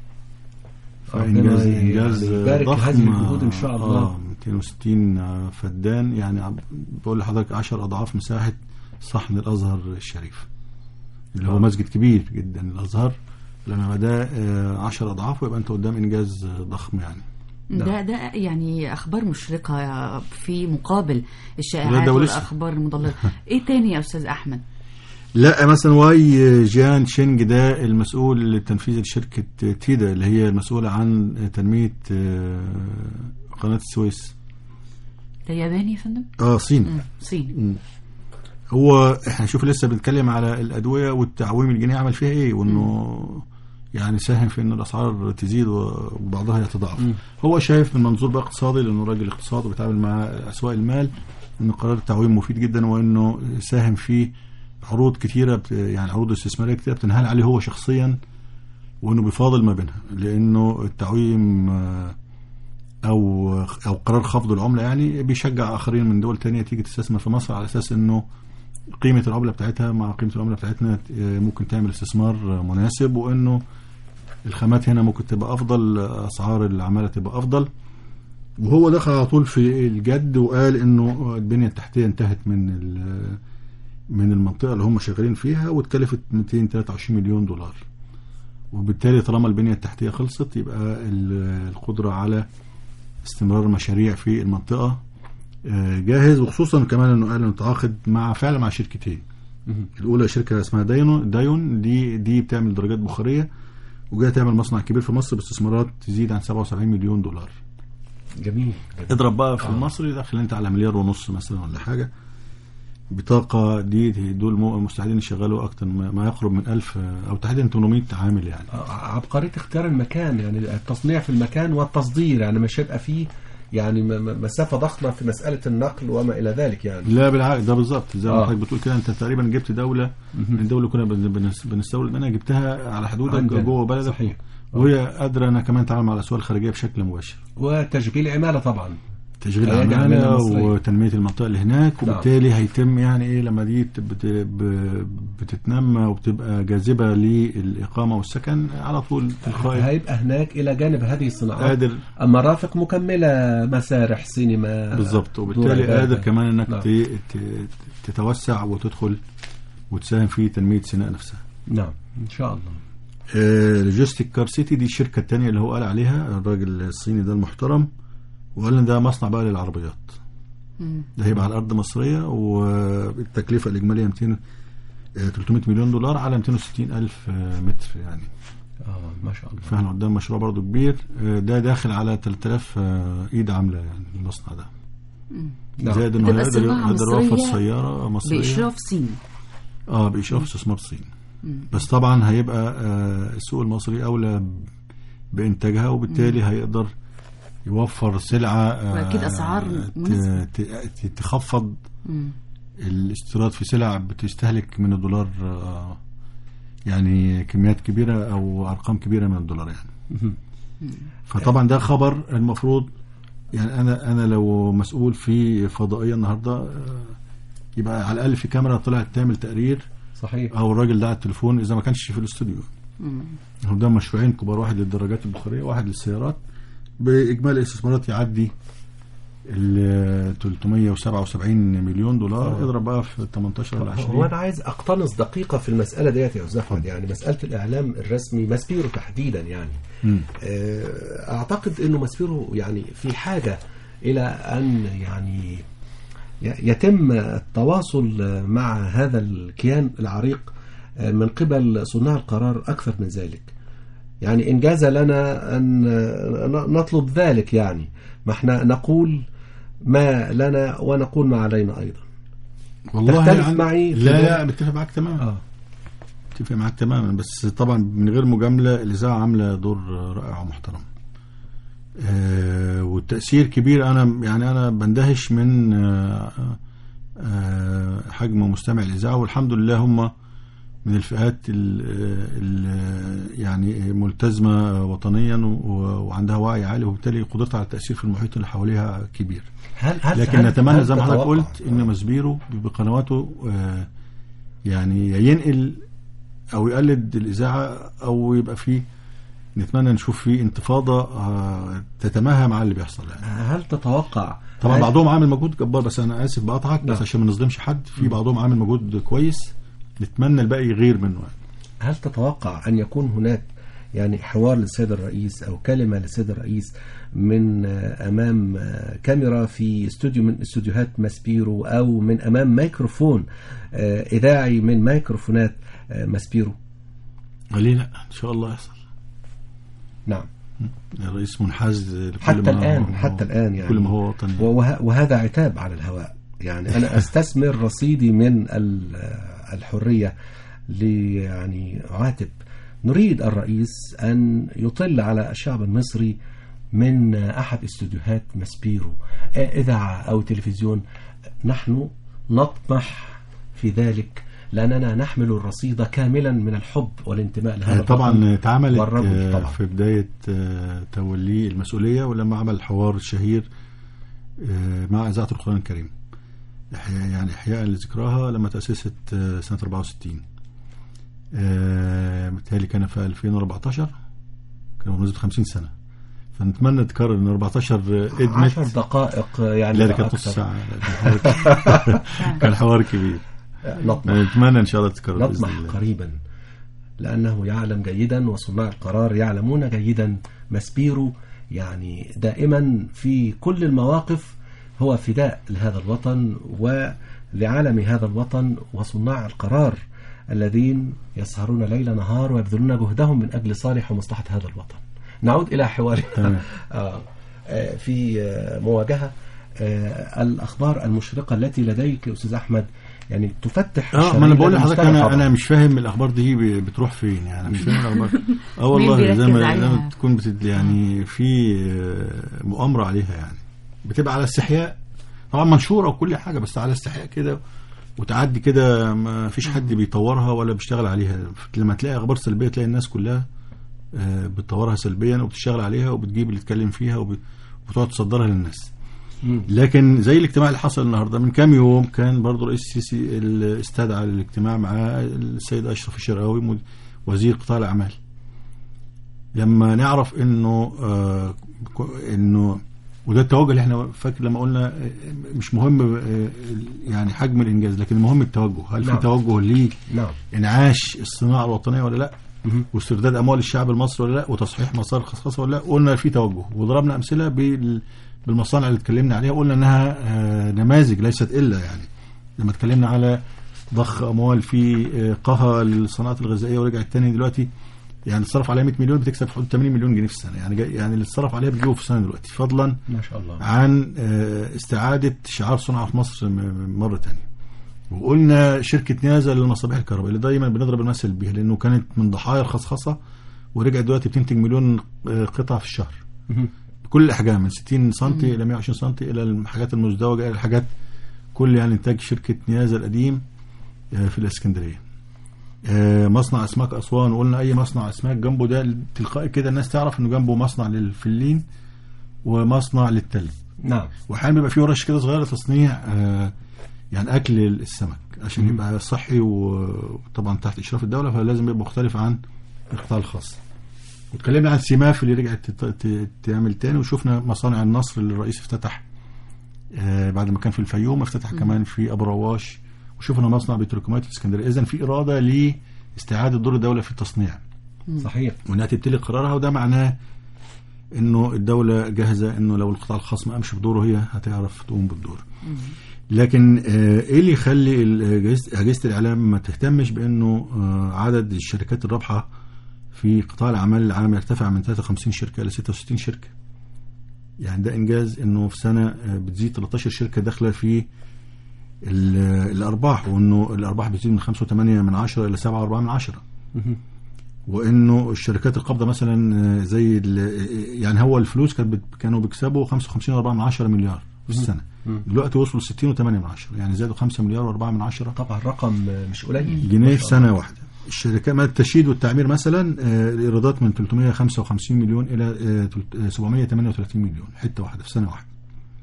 ربنا فانجاز ي- انجاز يعني يبارك ضخم هذه الجهود إن شاء الله. اه 260 فدان يعني عب- بقول لحضرتك 10 اضعاف مساحه صحن الازهر الشريف اللي هو آه. مسجد كبير جدا الازهر لما بدا 10 اضعاف يبقى انت قدام انجاز آه، ضخم يعني ده ده يعني اخبار مشرقه في مقابل لا، الشائعات ده ولسه. والاخبار المضلله ايه تاني يا استاذ احمد لا مثلا واي جان شينج ده المسؤول التنفيذي لشركة تيدا اللي هي المسؤولة عن تنمية آه، قناة السويس ده ياباني يا فندم اه صيني مم. صين هو احنا شوف لسه بنتكلم على الأدوية والتعويم الجنيه عمل فيها ايه وانه يعني ساهم في ان الاسعار تزيد وبعضها يتضاعف هو شايف من منظور بقى اقتصادي لانه راجل اقتصاد وبيتعامل مع اسواق المال ان قرار التعويم مفيد جدا وانه ساهم في عروض كتيره بت- يعني عروض استثماريه كتيره بتنهال عليه هو شخصيا وانه بيفاضل ما بينها لانه التعويم آه، او او قرار خفض العمله يعني بيشجع اخرين من دول تانية تيجي تستثمر في مصر على اساس انه قيمه العمله بتاعتها مع قيمه العمله بتاعتنا آه، ممكن تعمل استثمار آه، مناسب وانه الخامات هنا ممكن تبقى افضل آه، اسعار العماله تبقى افضل وهو دخل على طول في الجد وقال انه البنيه التحتيه انتهت من ال- من المنطقه اللي هم شغالين فيها واتكلفت 223 مليون دولار وبالتالي طالما البنيه التحتيه خلصت يبقى ال- القدره على استمرار مشاريع في المنطقه آه، جاهز وخصوصا كمان انه قال انه تعاقد مع فعلا مع شركتين مهم. الاولى شركه اسمها دايون دايون دي دي بتعمل درجات بخاريه وجايه تعمل مصنع كبير في مصر باستثمارات تزيد عن 77 مليون دولار جميل جميل. اضرب بقى في آه. المصري داخل انت على مليار ونص مثلا ولا حاجه بطاقه دي دي دول مو- مستعدين يشغلوا اكتر ما ما يقرب من 1000 او تحديدا 800 عامل يعني آه، عبقريه اختيار المكان يعني التصنيع في المكان والتصدير يعني مش هيبقى فيه يعني م- م- مسافه ضخمه في مساله النقل وما الى ذلك يعني لا بالعكس ده بالظبط زي ما آه. حضرتك بتقول كده انت تقريبا جبت دوله من الدوله اللي كنا بن- بنس- بنستورد منها جبتها على حدودك عندنا. جوه بلدك صحيح. وهي قادره انها كمان تتعامل مع الاسواق الخارجيه بشكل مباشر وتشغيل عماله طبعا تشغيل هيجي عماله عمالة مصرية. وتنميه المنطقه اللي هناك نعم. وبالتالي هيتم يعني ايه لما دي بت- بت- ب- بتتنمى وبتبقى جاذبه للاقامه والسكن على طول تلقائي هيبقى هناك الى جانب هذه الصناعات قادر مرافق مكمله مسارح سينما بالظبط دور وبالتالي عبادة. قادر كمان انك نعم. ت- ت- تتوسع وتدخل وتساهم في تنميه سيناء نفسها نعم ان شاء الله لوجيستيك كار سيتي دي الشركه الثانيه اللي هو قال عليها الراجل الصيني ده المحترم وقال ان ده مصنع بقى للعربيات مم. ده هيبقى على الارض مصريه والتكلفه الاجماليه 200 آه، 300 مليون دولار على 260 الف آه، متر يعني اه ما شاء الله فاحنا قدام مشروع برضو كبير آه، ده داخل على 3000 آه، ايد عامله يعني المصنع ده نعم. زائد انه بتبقى هيقدر صناعة يقدر يوفر مصرية سياره مصريه باشراف صيني اه باشراف استثمار صين بس طبعا هيبقى آه، السوق المصري اولى بانتاجها وبالتالي هيقدر يوفر سلعه آه، وأكيد أسعار ت- مناسبة. ت- ت- تخفض مم. الاستيراد في سلع بتستهلك من الدولار آه، يعني كميات كبيره او ارقام كبيره من الدولار يعني مهم. فطبعا ده خبر المفروض يعني انا انا لو مسؤول في فضائيه النهارده آه، يبقى على الاقل في كاميرا طلعت تعمل تقرير صحيح او الراجل ده على التليفون اذا ما كانش في الاستوديو هم ده مشروعين كبار واحد للدراجات البخاريه واحد للسيارات باجمالي الاستثمارات يعدي ال 377 مليون دولار آه. اضرب بقى في 18 ولا هو 20 انا عايز اقتنص دقيقه في المساله ديت يا استاذ احمد يعني مساله الاعلام الرسمي ماسبيرو تحديدا يعني مم. آه، اعتقد انه ماسبيرو يعني في حاجه الى ان يعني ي- يتم التواصل مع هذا الكيان العريق آه، من قبل صناع القرار اكثر من ذلك يعني ان جاز لنا ان آه، ن- نطلب ذلك يعني ما احنا نقول ما لنا ونقول ما علينا ايضا والله تختلف يعني معي في لا ذلك؟ لا متفق معاك تماما اه متفق معاك تماما بس طبعا من غير مجامله الاذاعه عامله دور رائع ومحترم آه والتاثير كبير انا يعني انا بندهش من آه آه حجم مستمع الاذاعه والحمد لله هم من الفئات ال ال يعني ملتزمه وطنيا و- وعندها وعي عالي وبالتالي قدرتها على التاثير في المحيط اللي حواليها كبير هل هل لكن هل- نتمنى هل زي ما حضرتك تتوقع؟ قلت ان مسبيرو بقنواته آه، يعني يا ينقل او يقلد الاذاعه او يبقى فيه نتمنى نشوف فيه انتفاضه آه، تتماهى مع اللي بيحصل يعني هل تتوقع طبعا هل- بعضهم عامل مجهود جبار بس انا اسف بقطعك بس نعم. عشان ما نظلمش حد في بعضهم عامل مجهود كويس نتمنى الباقي يغير منه يعني. هل تتوقع أن يكون هناك يعني حوار للسيد الرئيس أو كلمة للسيد الرئيس من آه، أمام آه، كاميرا في استوديو من استوديوهات ماسبيرو أو من أمام ميكروفون آه، إذاعي من ميكروفونات آه، ماسبيرو ليه لا ان شاء الله يحصل نعم الرئيس منحاز لكل حتى ما الآن هو- حتى الآن يعني كل ما هو وطني وه- وهذا عتاب على الهواء يعني أنا أستثمر رصيدي من ال- الحرية لي يعني أعاتب نريد الرئيس أن يطل على الشعب المصري من أحد استوديوهات مسبيرو إذاعة أو تلفزيون نحن نطمح في ذلك لأننا نحمل الرصيد كاملا من الحب والانتماء لهذا آه، طبعا الوطن اتعملت والرجل آه، طبعا. في بداية آه، توليه المسؤولية ولما عمل الحوار الشهير آه، مع إذاعة القرآن الكريم إحياء- يعني إحياء لذكراها لما تأسست آه، سنة 64 آه، بالتالي كان في 2014 كان بمناسبة 50 سنة فنتمنى تكرر ان 14 ادمت عشر دقائق يعني لا ده كانت نص أكثر. ساعة لا، كان حوار- كان حوار كبير نطمح نتمنى ان شاء الله تكرر بإذن نطمح الله قريبا لأنه يعلم جيدا وصناع القرار يعلمون جيدا مسبيرو يعني دائما في كل المواقف هو فداء لهذا الوطن ولعالم هذا الوطن وصناع القرار الذين يسهرون ليل نهار ويبذلون جهدهم من أجل صالح ومصلحة هذا الوطن نعود إلى حوارنا تمام. آه، آه، في آه، مواجهة آه، الأخبار المشرقة التي لديك أستاذ أحمد يعني تفتح اه ما انا الشريحة بقول لحضرتك للمستمع انا طبعاً. انا مش فاهم الاخبار دي ب- بتروح فين يعني مش فاهم الاخبار اه والله بيركز زي ما زي عليها؟ ما تكون بتد يعني في آه، مؤامره عليها يعني بتبقى على استحياء طبعا منشوره وكل حاجه بس على استحياء كده وتعدي كده ما فيش حد بيطورها ولا بيشتغل عليها لما تلاقي اخبار سلبيه تلاقي الناس كلها آه، بتطورها سلبيا وبتشتغل عليها وبتجيب اللي تتكلم فيها وب- وبتقعد تصدرها للناس مم. لكن زي الاجتماع اللي حصل النهارده من كام يوم كان برضه رئيس السيسي ال- استدعى الاجتماع مع السيد اشرف الشرقاوي مد- وزير قطاع الاعمال لما نعرف انه آه ك- انه وده التوجه اللي احنا فاكر لما قلنا آه، مش مهم آه، يعني حجم الانجاز لكن المهم التوجه هل في نعم. توجه نعم لانعاش الصناعه الوطنيه ولا لا مهم. واسترداد اموال الشعب المصري ولا لا وتصحيح مسار الخصخصه ولا لا قلنا في توجه وضربنا امثله بال- بالمصانع اللي اتكلمنا عليها وقلنا انها آه، نماذج ليست الا يعني لما اتكلمنا على ضخ اموال في آه، قها للصناعات الغذائيه ورجعت تاني دلوقتي يعني اتصرف عليها 100 مليون بتكسب في حدود 80 مليون جنيه في السنه يعني جاي- يعني اللي اتصرف عليها بتجيبه في السنه دلوقتي فضلا ما شاء الله عن آه، استعادة شعار صنع في مصر م- مرة تانية وقلنا شركة نيازا للمصابيح الكهربائية اللي دايما بنضرب المثل بيها لأنه كانت من ضحايا الخصخصة ورجعت دلوقتي بتنتج مليون آه، قطعة في الشهر مهم. بكل الأحجام من 60 سم إلى 120 سم إلى الحاجات المزدوجة إلى الحاجات كل يعني إنتاج شركة نيازا القديم آه، في الإسكندرية آه، مصنع أسماك أسوان وقلنا أي مصنع أسماك جنبه ده تلقائي كده الناس تعرف إنه جنبه مصنع للفلين ومصنع للتلج نعم واحيانا بيبقى في ورش كده صغيره تصنيع آه يعني اكل السمك عشان يبقى صحي وطبعا تحت اشراف الدوله فلازم يبقى مختلف عن القطاع الخاص واتكلمنا عن سيماف اللي رجعت تت- ت- تعمل تاني وشفنا مصانع النصر اللي الرئيس افتتح آه، بعد ما كان في الفيوم افتتح كمان في ابو رواش وشفنا مصنع بتروكيماويات في اسكندريه اذا في اراده لاستعاده دور الدوله في التصنيع صحيح وانها تبتلي قرارها وده معناه انه الدوله جاهزه انه لو القطاع الخاص ما قامش بدوره هي هتعرف تقوم بالدور لكن آه، ايه اللي يخلي ال- اجهزه أجهزة الاعلام ما تهتمش بانه آه، عدد الشركات الرابحه في قطاع الاعمال العام يرتفع من 53 شركه الى 66 شركه يعني ده انجاز انه في سنه آه، بتزيد 13 شركه داخله في ال- الارباح وانه الارباح بتزيد من 5.8 من 10 الى 7.4 من 10 وانه الشركات القابضه مثلا آه، زي ال- يعني هو الفلوس كانت بت- كانوا بيكسبوا 55.4 من 10 مليار في السنه دلوقتي وصلوا 60.8 من 10 يعني زادوا 5 مليار و4 من 10 طبعا رقم مش قليل جنيه ما في شاء سنه الله. واحده الشركات ما التشييد والتعمير مثلا آه، الايرادات من 355 مليون الى آه، تلت- آه، 738 مليون حته واحده في سنه واحده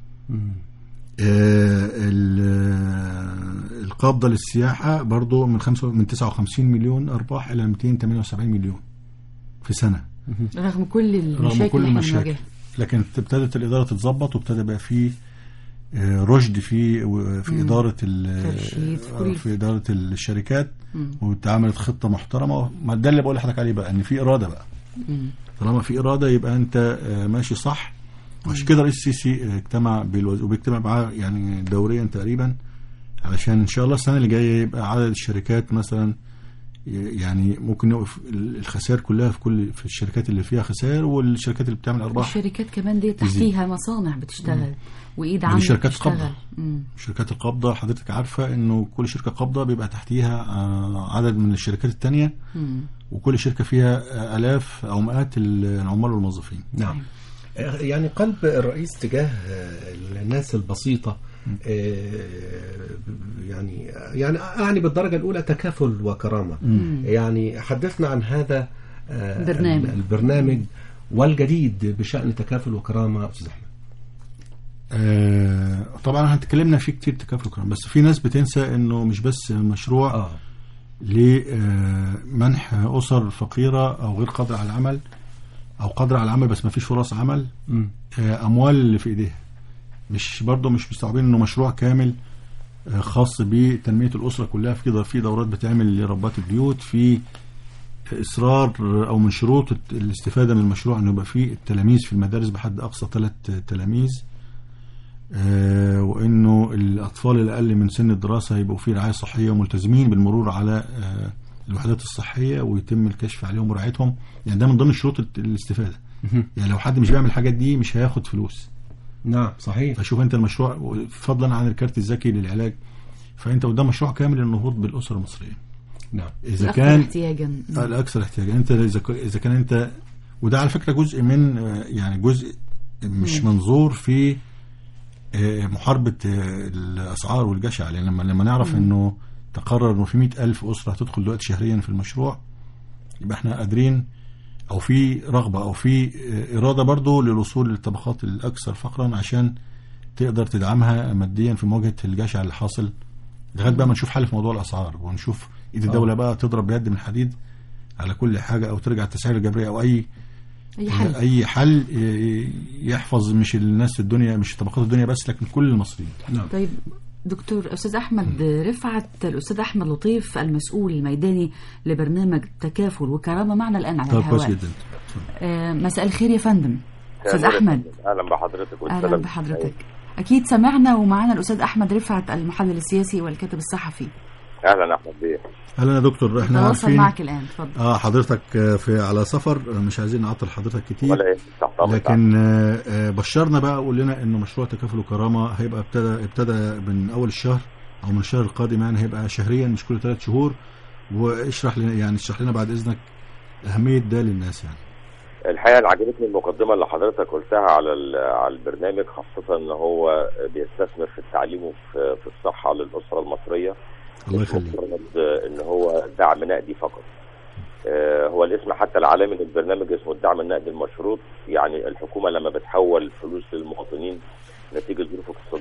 آه، ال- آه، القابضه للسياحه برضو من خمسة من 59 مليون ارباح الى 278 مليون في سنه رغم كل المشاكل رغم كل اللي احنا المشاكل بنواجهها لكن ابتدت الاداره تتظبط وابتدى بقى في آه، رشد في و- في اداره ال- ترشيد في آه، كل- في اداره الشركات واتعملت خطه محترمه ما ده اللي بقول لحضرتك عليه بقى ان في اراده بقى طالما في اراده يبقى انت آه، ماشي صح وعشان كده رئيس السيسي آه، اجتمع بالوز... وبيجتمع معاه يعني دوريا تقريبا علشان ان شاء الله السنه اللي جايه يبقى عدد الشركات مثلا ي- يعني ممكن نوقف ال- الخسائر كلها في كل في الشركات اللي فيها خسائر والشركات اللي بتعمل ارباح الشركات كمان دي تزيد. تحتيها مصانع بتشتغل وايد دي عامله شركات بتشتغل قابضة. مم. شركات القبضه حضرتك عارفه انه كل شركه قابضه بيبقى تحتيها آه، عدد من الشركات التانية مم. وكل شركه فيها آه، الاف او مئات العمال والموظفين نعم يعني قلب الرئيس تجاه الناس البسيطة يعني يعني أعني بالدرجة الأولى تكافل وكرامة يعني حدثنا عن هذا برنامج. البرنامج والجديد بشأن تكافل وكرامة أستاذ أحمد آه، طبعا احنا اتكلمنا فيه كتير تكافل وكرامه بس في ناس بتنسى انه مش بس مشروع آه لمنح اسر فقيره او غير قادره على العمل او قادره على العمل بس ما فيش فرص عمل مم. آه، اموال اللي في ايديها مش برضه مش مستوعبين انه مشروع كامل آه، خاص بتنميه الاسره كلها في في دورات بتعمل لربات البيوت في اصرار او من شروط الت- الاستفاده من المشروع انه يبقى فيه التلاميذ في المدارس بحد اقصى ثلاث تلاميذ آه، وانه الاطفال الاقل من سن الدراسه يبقوا في رعايه صحيه وملتزمين بالمرور على آه، الوحدات الصحيه ويتم الكشف عليهم ورعايتهم يعني ده من ضمن شروط الت- الاستفاده يعني لو حد مش بيعمل الحاجات دي مش هياخد فلوس نعم صحيح فشوف انت المشروع فضلا عن الكارت الذكي للعلاج فانت قدام مشروع كامل للنهوض بالاسره المصريه نعم اذا الأكثر كان احتياجا آه، الاكثر احتياجا انت اذا ك- اذا كان انت وده على فكره جزء من آه، يعني جزء مش منظور في آه، محاربه آه، الاسعار والجشع لان لما لما نعرف انه تقرر انه في مئة ألف اسره هتدخل دلوقتي شهريا في المشروع يبقى احنا قادرين او في رغبه او في آه، اراده برضو للوصول للطبقات الاكثر فقرا عشان تقدر تدعمها ماديا في مواجهه الجشع اللي حاصل لغايه بقى ما نشوف حل في موضوع الاسعار ونشوف ايد الدوله بقى تضرب بيد من حديد على كل حاجه او ترجع التسعير الجبريه او اي اي حل اي حل ي- يحفظ مش الناس الدنيا مش طبقات الدنيا بس لكن كل المصريين نعم طيب دكتور استاذ احمد رفعت الاستاذ احمد لطيف المسؤول الميداني لبرنامج تكافل وكرامه معنا الان على طيب كويس الهواء جدا آه، مساء الخير يا فندم استاذ احمد اهلا بحضرتك اهلا والسلام بحضرتك اكيد سمعنا ومعنا الاستاذ احمد رفعت المحلل السياسي والكاتب الصحفي اهلا احمد بيه اهلا يا دكتور احنا تواصل عارفين معك الان اتفضل اه حضرتك آه، في على سفر آه، مش عايزين نعطل حضرتك كتير ولا ايه تحت امرك لكن آه، آه، بشرنا بقى قول لنا انه مشروع تكافل وكرامه هيبقى ابتدى ابتدى من اول الشهر او من الشهر القادم يعني هيبقى شهريا مش كل ثلاث شهور واشرح لنا يعني اشرح لنا بعد اذنك اهميه ده للناس يعني الحقيقه اللي عجبتني المقدمه اللي حضرتك قلتها على ال- على البرنامج خاصه ان هو بيستثمر في التعليم وفي في الصحه للاسره المصريه الله مش يخليك مجرد ان هو دعم نقدي فقط آه، هو الاسم حتى العالمي للبرنامج اسمه الدعم النقدي المشروط يعني الحكومه لما بتحول فلوس للمواطنين نتيجه ظروف اقتصاديه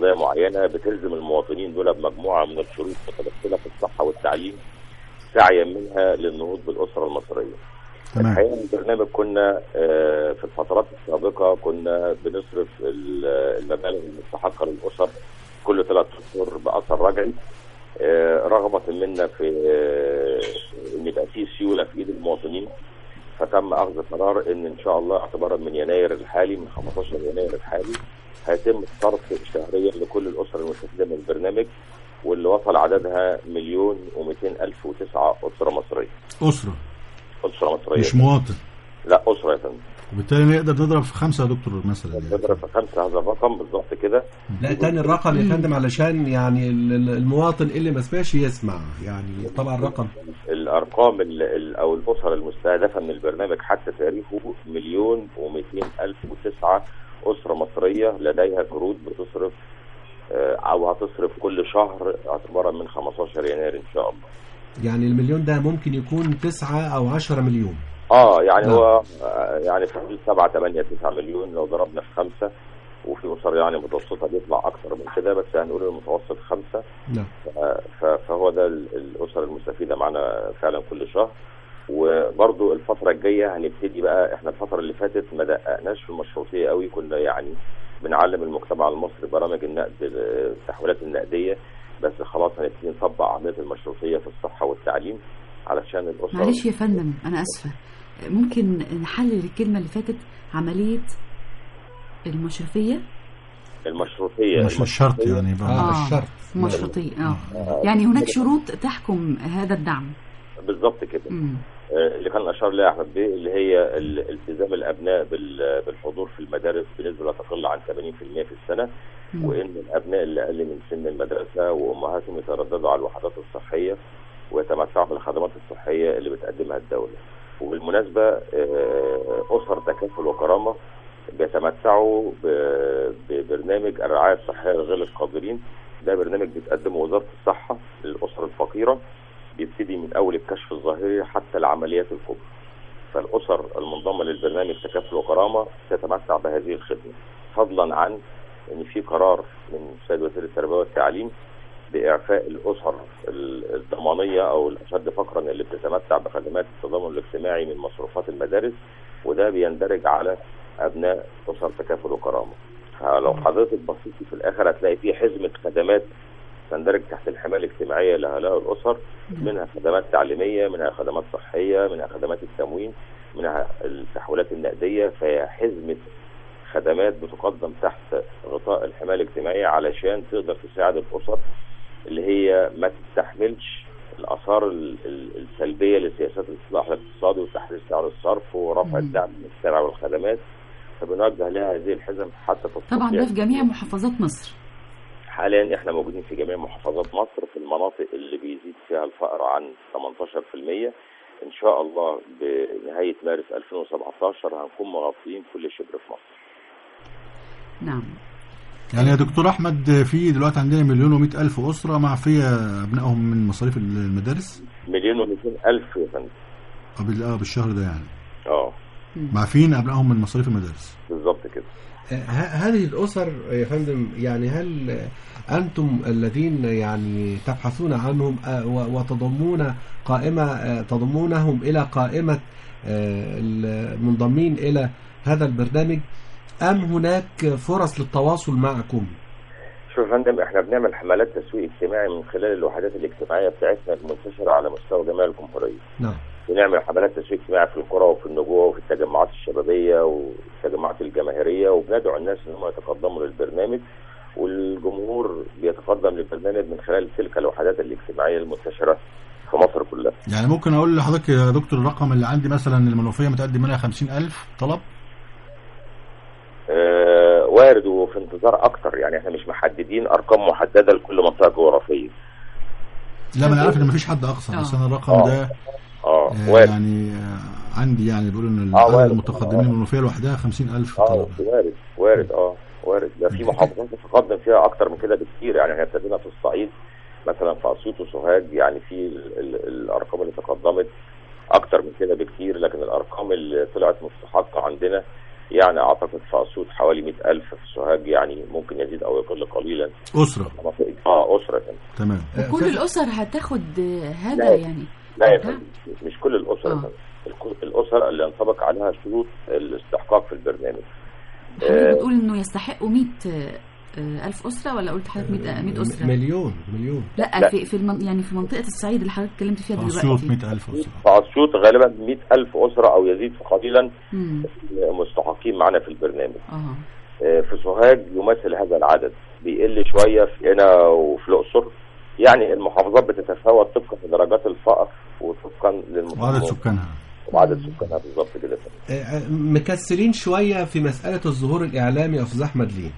اقتصاديه معينه بتلزم المواطنين دول بمجموعه من الشروط متمثله في الصحه والتعليم سعيا منها للنهوض بالاسره المصريه. تمام الحقيقه البرنامج كنا آه، في الفترات السابقه كنا بنصرف ال- المبالغ المستحقه للاسر كل ثلاث اشهر باثر رجعي آه، رغبه منا في آه، ان يبقى في سيوله في ايد المواطنين فتم اخذ قرار ان ان شاء الله اعتبارا من يناير الحالي من 15 يناير الحالي هيتم الصرف شهريا لكل الاسر المستفيده من البرنامج واللي وصل عددها مليون و200 الف وتسعة اسره مصريه اسره اسره مصريه مش مواطن لا اسره يا فندم وبالتالي نقدر نضرب في خمسه يا دكتور مثلا يعني. نضرب في خمسه هذا الرقم بالظبط كده لا تاني الرقم يا فندم علشان يعني ال- ال- المواطن اللي ما سمعش يسمع يعني طبعا الرقم الارقام ال- ال- او الاسر المستهدفه من البرنامج حتى تاريخه مليون و200 الف وتسعة اسره مصريه لديها قروض بتصرف آه، او هتصرف كل شهر اعتبارا من 15 يناير ان شاء الله يعني المليون ده ممكن يكون تسعة أو عشرة مليون اه يعني نعم. هو آه، يعني في حدود 7 8 9 مليون لو ضربنا في خمسه وفي اسر يعني متوسطه بيطلع اكثر من كده بس هنقول المتوسط خمسه نعم ف- فهو ده ال- الاسر المستفيده معانا فعلا كل شهر وبرضو الفترة الجاية هنبتدي بقى احنا الفترة اللي فاتت ما دققناش في المشروطية قوي كنا يعني بنعلم المجتمع المصري برامج النقد التحويلات النقدية بس خلاص هنبتدي نطبق عملية المشروطية في الصحة والتعليم علشان الأسرة معلش يا فندم انا اسفه ممكن نحلل الكلمه اللي فاتت عمليه المشرفيه المشروطية مش مش شرط يعني يبقى آه. آه. الشرط. مشروطيه اه يعني هناك شروط تحكم هذا الدعم بالظبط كده مم. آه، اللي كان اشار لها احمد بيه اللي هي ال- التزام الابناء بال- بالحضور في المدارس بنسبه لا تقل عن 80% في السنه مم. وان الابناء اللي اقل من سن المدرسه وامهاتهم يترددوا على الوحدات الصحيه ويتمتعوا بالخدمات الصحيه اللي بتقدمها الدوله. وبالمناسبه آه، اسر تكافل وكرامه بيتمتعوا ب- ببرنامج الرعايه الصحيه لغير القادرين ده برنامج بتقدمه وزاره الصحه للاسر الفقيره بيبتدي من اول الكشف الظاهري حتى العمليات الكبرى. فالاسر المنضمه للبرنامج تكافل وكرامه تتمتع بهذه الخدمه فضلا عن ان في قرار من السيد وزير التربيه والتعليم باعفاء الاسر ال- الضمانيه او الاشد فقرا اللي بتتمتع بخدمات التضامن الاجتماعي من مصروفات المدارس وده بيندرج على ابناء اسر تكافل وكرامه. فلو حضرتك بصيتي في الاخر هتلاقي في حزمه خدمات تندرج تحت الحمايه الاجتماعيه لهؤلاء الاسر منها خدمات تعليميه منها خدمات صحيه منها خدمات التموين منها التحويلات النقديه فهي حزمه خدمات بتقدم تحت غطاء الحمايه الاجتماعيه علشان تقدر تساعد الاسر اللي هي ما تستحملش الاثار ال- ال- السلبيه لسياسات الاصلاح الاقتصادي وتحرير سعر الصرف ورفع مم. الدعم من السلع والخدمات فبنوجه لها هذه الحزم حتى تستطيع طبعا ده في جميع محافظات مصر حاليا احنا موجودين في جميع محافظات مصر في المناطق اللي بيزيد فيها الفقر عن 18% ان شاء الله بنهايه مارس 2017 هنكون مغطيين كل شبر في مصر نعم يعني يا دكتور احمد في دلوقتي عندنا مليون و الف اسره معفيه ابنائهم من مصاريف المدارس مليون و الف يا فندم اه بال- آه، بالشهر ده يعني اه معفين ابنائهم من مصاريف المدارس بالظبط كده ه- هذه الأسر يا فندم يعني هل أنتم الذين يعني تبحثون عنهم آه، و- وتضمون قائمة آه، تضمونهم إلى قائمة آه، المنضمين إلى هذا البرنامج أم هناك فرص للتواصل معكم؟ شوف يا فندم احنا بنعمل حملات تسويق اجتماعي من خلال الوحدات الاجتماعيه بتاعتنا المنتشره على مستوى جميع الجمهوريه نعم بنعمل حملات تسويق اجتماعي في القرى وفي النجوى وفي التجمعات الشبابيه والتجمعات الجماهيريه وبندعو الناس ان هم يتقدموا للبرنامج والجمهور بيتقدم للبرنامج من خلال تلك الوحدات الاجتماعيه المنتشره في مصر كلها. يعني ممكن اقول لحضرتك يا دكتور الرقم اللي عندي مثلا المنوفيه متقدم منها 50000 طلب آه وارد وفي انتظار اكتر يعني احنا مش محددين ارقام محدده لكل منطقه جغرافيه. لا ما انا عارف ان مفيش حد اقصى بس آه. انا الرقم آه. ده اه آه، وارد يعني آه، عندي يعني بيقولوا ان آه، العدد وارد. المتقدمين آه. من المنوفيه لوحدها 50000 اه طلب وارد وارد اه وارد ده في محافظات تقدم فيها اكتر من كده بكتير يعني احنا ابتدينا في الصعيد مثلا في اسيوط وسوهاج يعني في ال ال الارقام اللي تقدمت اكتر من كده بكتير لكن الارقام اللي طلعت مستحقه عندنا يعني اعتقد في اسيوط حوالي 100000 في سوهاج يعني ممكن يزيد او يقل قليلا اسره مناطق اه اسره كمان. تمام آه، كل أستاذ- الاسر هتاخد آه، هذا لا. يعني لا يا ها؟ فندم مش كل الاسره آه. يا فندم. الك- الاسر اللي ينطبق عليها شروط الاستحقاق في البرنامج حضرتك آه. بتقول انه يستحقوا 100 آه، آه، ألف أسرة ولا قلت حضرتك 100 100 أسرة؟ مليون مليون لا, لا. في في المن... يعني في منطقة الصعيد اللي حضرتك اتكلمت فيها اسيوط دلوقتي 100000 اسره في اسيوط غالبا 100000 اسره او يزيد قليلا مم. مستحقين معنا في البرنامج اه آه، في سوهاج يمثل هذا العدد بيقل شويه في هنا وفي الاقصر يعني المحافظات بتتفاوت طبقا لدرجات الفقر وطبقا وعدد للمسلمين سكانها وعدد سكانها بالظبط كده آه، آه، مكسلين شويه في مساله الظهور الاعلامي يا استاذ احمد ليه؟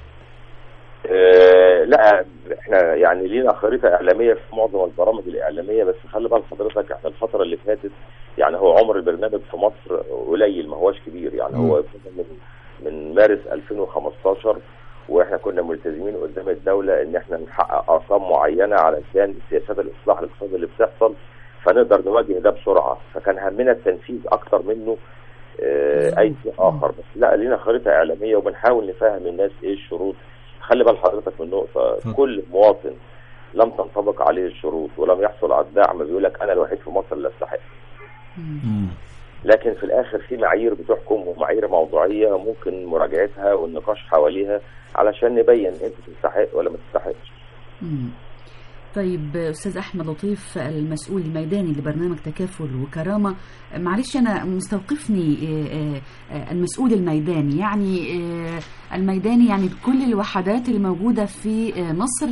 آه، لا احنا يعني لينا خريطه اعلاميه في معظم البرامج الاعلاميه بس خلي بال حضرتك احنا الفتره اللي فاتت يعني هو عمر البرنامج في مصر قليل ما هوش كبير يعني هو من من مارس 2015 واحنا كنا ملتزمين قدام الدوله ان احنا نحقق ارقام معينه علشان سياسات الاصلاح الاقتصادي اللي بتحصل فنقدر نواجه ده بسرعه فكان همنا التنفيذ اكتر منه آه، اي شيء اخر بس لا لينا خريطه اعلاميه وبنحاول نفهم الناس ايه الشروط خلي بال حضرتك من نقطه اتفضل. كل مواطن لم تنطبق عليه الشروط ولم يحصل على الدعم بيقول لك انا الوحيد في مصر اللي استحق مم. لكن في الاخر في معايير بتحكم ومعايير موضوعيه ممكن مراجعتها والنقاش حواليها علشان نبين انت تستحق ولا ما تستحقش مم. طيب أستاذ أحمد لطيف المسؤول الميداني لبرنامج تكافل وكرامة معلش أنا مستوقفني آه، آه، آه، المسؤول الميداني يعني آه، الميداني يعني كل الوحدات الموجودة في آه، مصر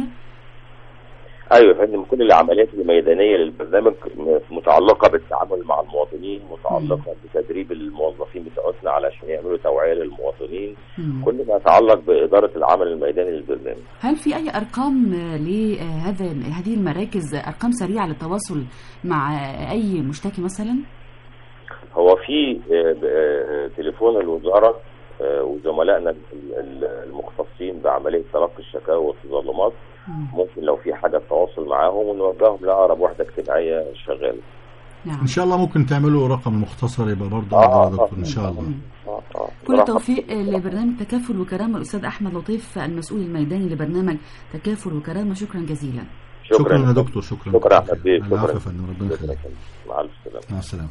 ايوه يا فندم كل العمليات الميدانيه للبرنامج م- متعلقه بالتعامل مع المواطنين متعلقه بتدريب الموظفين بتوعنا علشان يعملوا توعيه للمواطنين مم. كل ما يتعلق باداره العمل الميداني للبرنامج هل في أي أرقام آه، لهذا هذه المراكز أرقام سريعة للتواصل مع آه، أي مشتكي مثلا؟ هو في آه، ب- آه، تليفون الوزاره آه، وزملائنا ال- ال- المختصين بعمليه تلقي الشكاوى والتظلمات مم. ممكن لو في حاجه تواصل معاهم ونوجههم لاقرب وحده اجتماعيه شغاله نعم ان شاء الله ممكن تعملوا رقم مختصر يبقى برضه آه، يا دكتور آه. ان شاء الله آه، آه. كل بصراحة التوفيق لبرنامج تكافل وكرامة الأستاذ أحمد لطيف المسؤول الميداني لبرنامج تكافل وكرامة شكرا جزيلا شكرا يا دكتور شكرا شكرا احمد بيه العفو شكرا يا فندم ربنا شكرا يخليك مع الف سلامه مع السلامه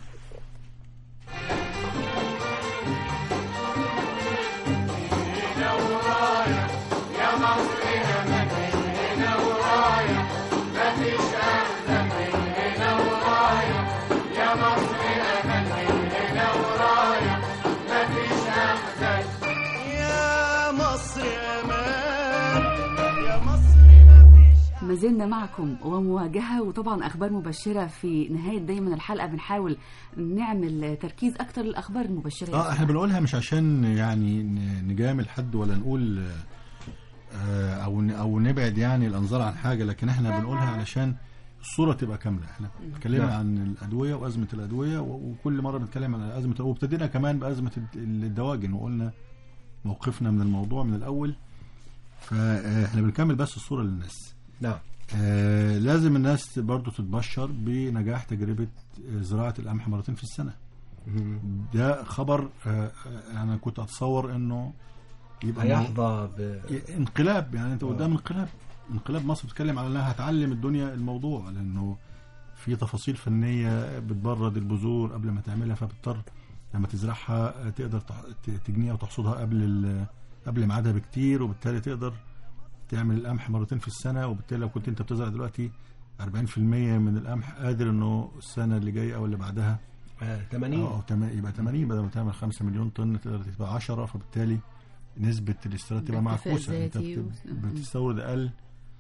يا مصر امان يا مصر مفيش ما زلنا معكم ومواجهة وطبعا أخبار مبشرة في نهاية دايما الحلقة بنحاول نعمل تركيز أكتر للأخبار المبشرة اه احنا بنقولها مش عشان يعني ن- نجامل حد ولا نقول آه، او ن- او نبعد يعني الانظار عن حاجه لكن احنا بنقولها علشان الصوره تبقى كامله احنا اتكلمنا نعم. عن الادويه وازمه الادويه و- وكل مره بنتكلم عن ازمه وابتدينا كمان بازمه الد- الدواجن وقلنا موقفنا من الموضوع من الاول فاحنا بنكمل بس الصوره للناس نعم آه لازم الناس برضو تتبشر بنجاح تجربة آه، زراعة القمح مرتين في السنة ده خبر آه آه، أنا كنت أتصور إنه يبقى مو- هيحظى ب... انقلاب يعني أنت آه. قدام انقلاب انقلاب مصر بتتكلم على إنها هتعلم الدنيا الموضوع لأنه في تفاصيل فنية بتبرد البذور قبل ما تعملها فبتضطر لما تزرعها آه، تقدر تح- ت- تجنيها وتحصدها قبل ال- قبل ميعادها بكتير وبالتالي تقدر تعمل القمح مرتين في السنة وبالتالي لو كنت انت بتزرع دلوقتي 40% من القمح قادر انه السنة اللي جاية او اللي بعدها آه، 80 أو أو تم- يبقى 80 بدل ما تعمل 5 مليون طن تقدر تبقى 10 فبالتالي نسبة الاستيراد تبقى الاكتفاء معكوسة انت الذاتي بت- و- بتستورد اقل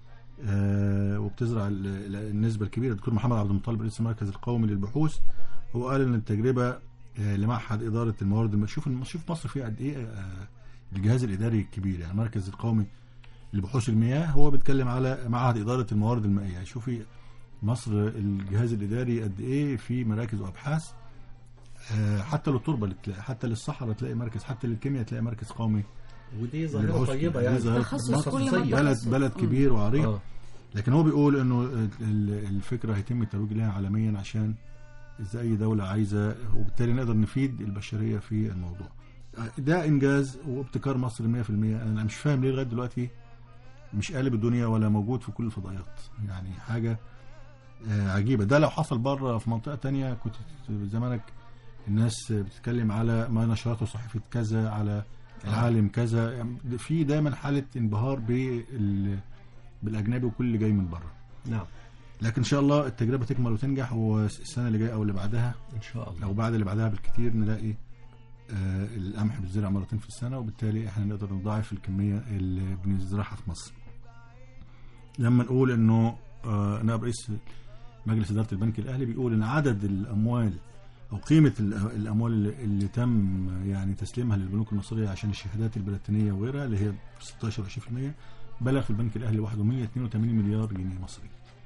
آه وبتزرع ال- ال- النسبة الكبيرة الدكتور محمد عبد المطلب رئيس المركز القومي للبحوث هو قال ان التجربة آه لمعهد إدارة الموارد الم- شوف الم- شوف مصر فيها قد ايه آه الجهاز الإداري الكبير يعني المركز القومي لبحوث المياه هو بيتكلم على معهد إدارة الموارد المائية شوفي مصر الجهاز الإداري قد ايه في مراكز وأبحاث آه، حتى للتربه اللي تلاقي حتى للصحراء تلاقي مركز حتى للكيمياء تلاقي مركز قومي ودي ظاهرة للبحوث. طيبة دي يعني ظاهرة تخصص مصر كل ما بلد تخصص. بلد مم. كبير وعريق آه. لكن هو بيقول انه ال- ال- الفكره هيتم الترويج لها عالميا عشان ازاي اي دوله عايزه وبالتالي نقدر نفيد البشريه في الموضوع ده انجاز وابتكار مصر 100% انا مش فاهم ليه لغايه دلوقتي مش قالب الدنيا ولا موجود في كل الفضائيات يعني حاجه آه، عجيبه ده لو حصل بره في منطقه تانية كنت زمانك الناس بتتكلم على ما نشرته صحيفه كذا على العالم كذا يعني في دايما حاله انبهار بال بالاجنبي وكل اللي جاي من بره نعم لكن ان شاء الله التجربه تكمل وتنجح والسنه اللي جايه او اللي بعدها ان شاء الله او بعد اللي بعدها بالكتير نلاقي آه القمح بيتزرع مرتين في السنه وبالتالي احنا نقدر نضاعف الكميه اللي بنزرعها في مصر. لما نقول انه آه نائب رئيس مجلس اداره البنك الاهلي بيقول ان عدد الاموال او قيمه ال- الاموال اللي, اللي تم يعني تسليمها للبنوك المصريه عشان الشهادات البلاتينيه وغيرها اللي هي 16 20% بلغ في البنك الاهلي لوحده 182 مليار جنيه مصري.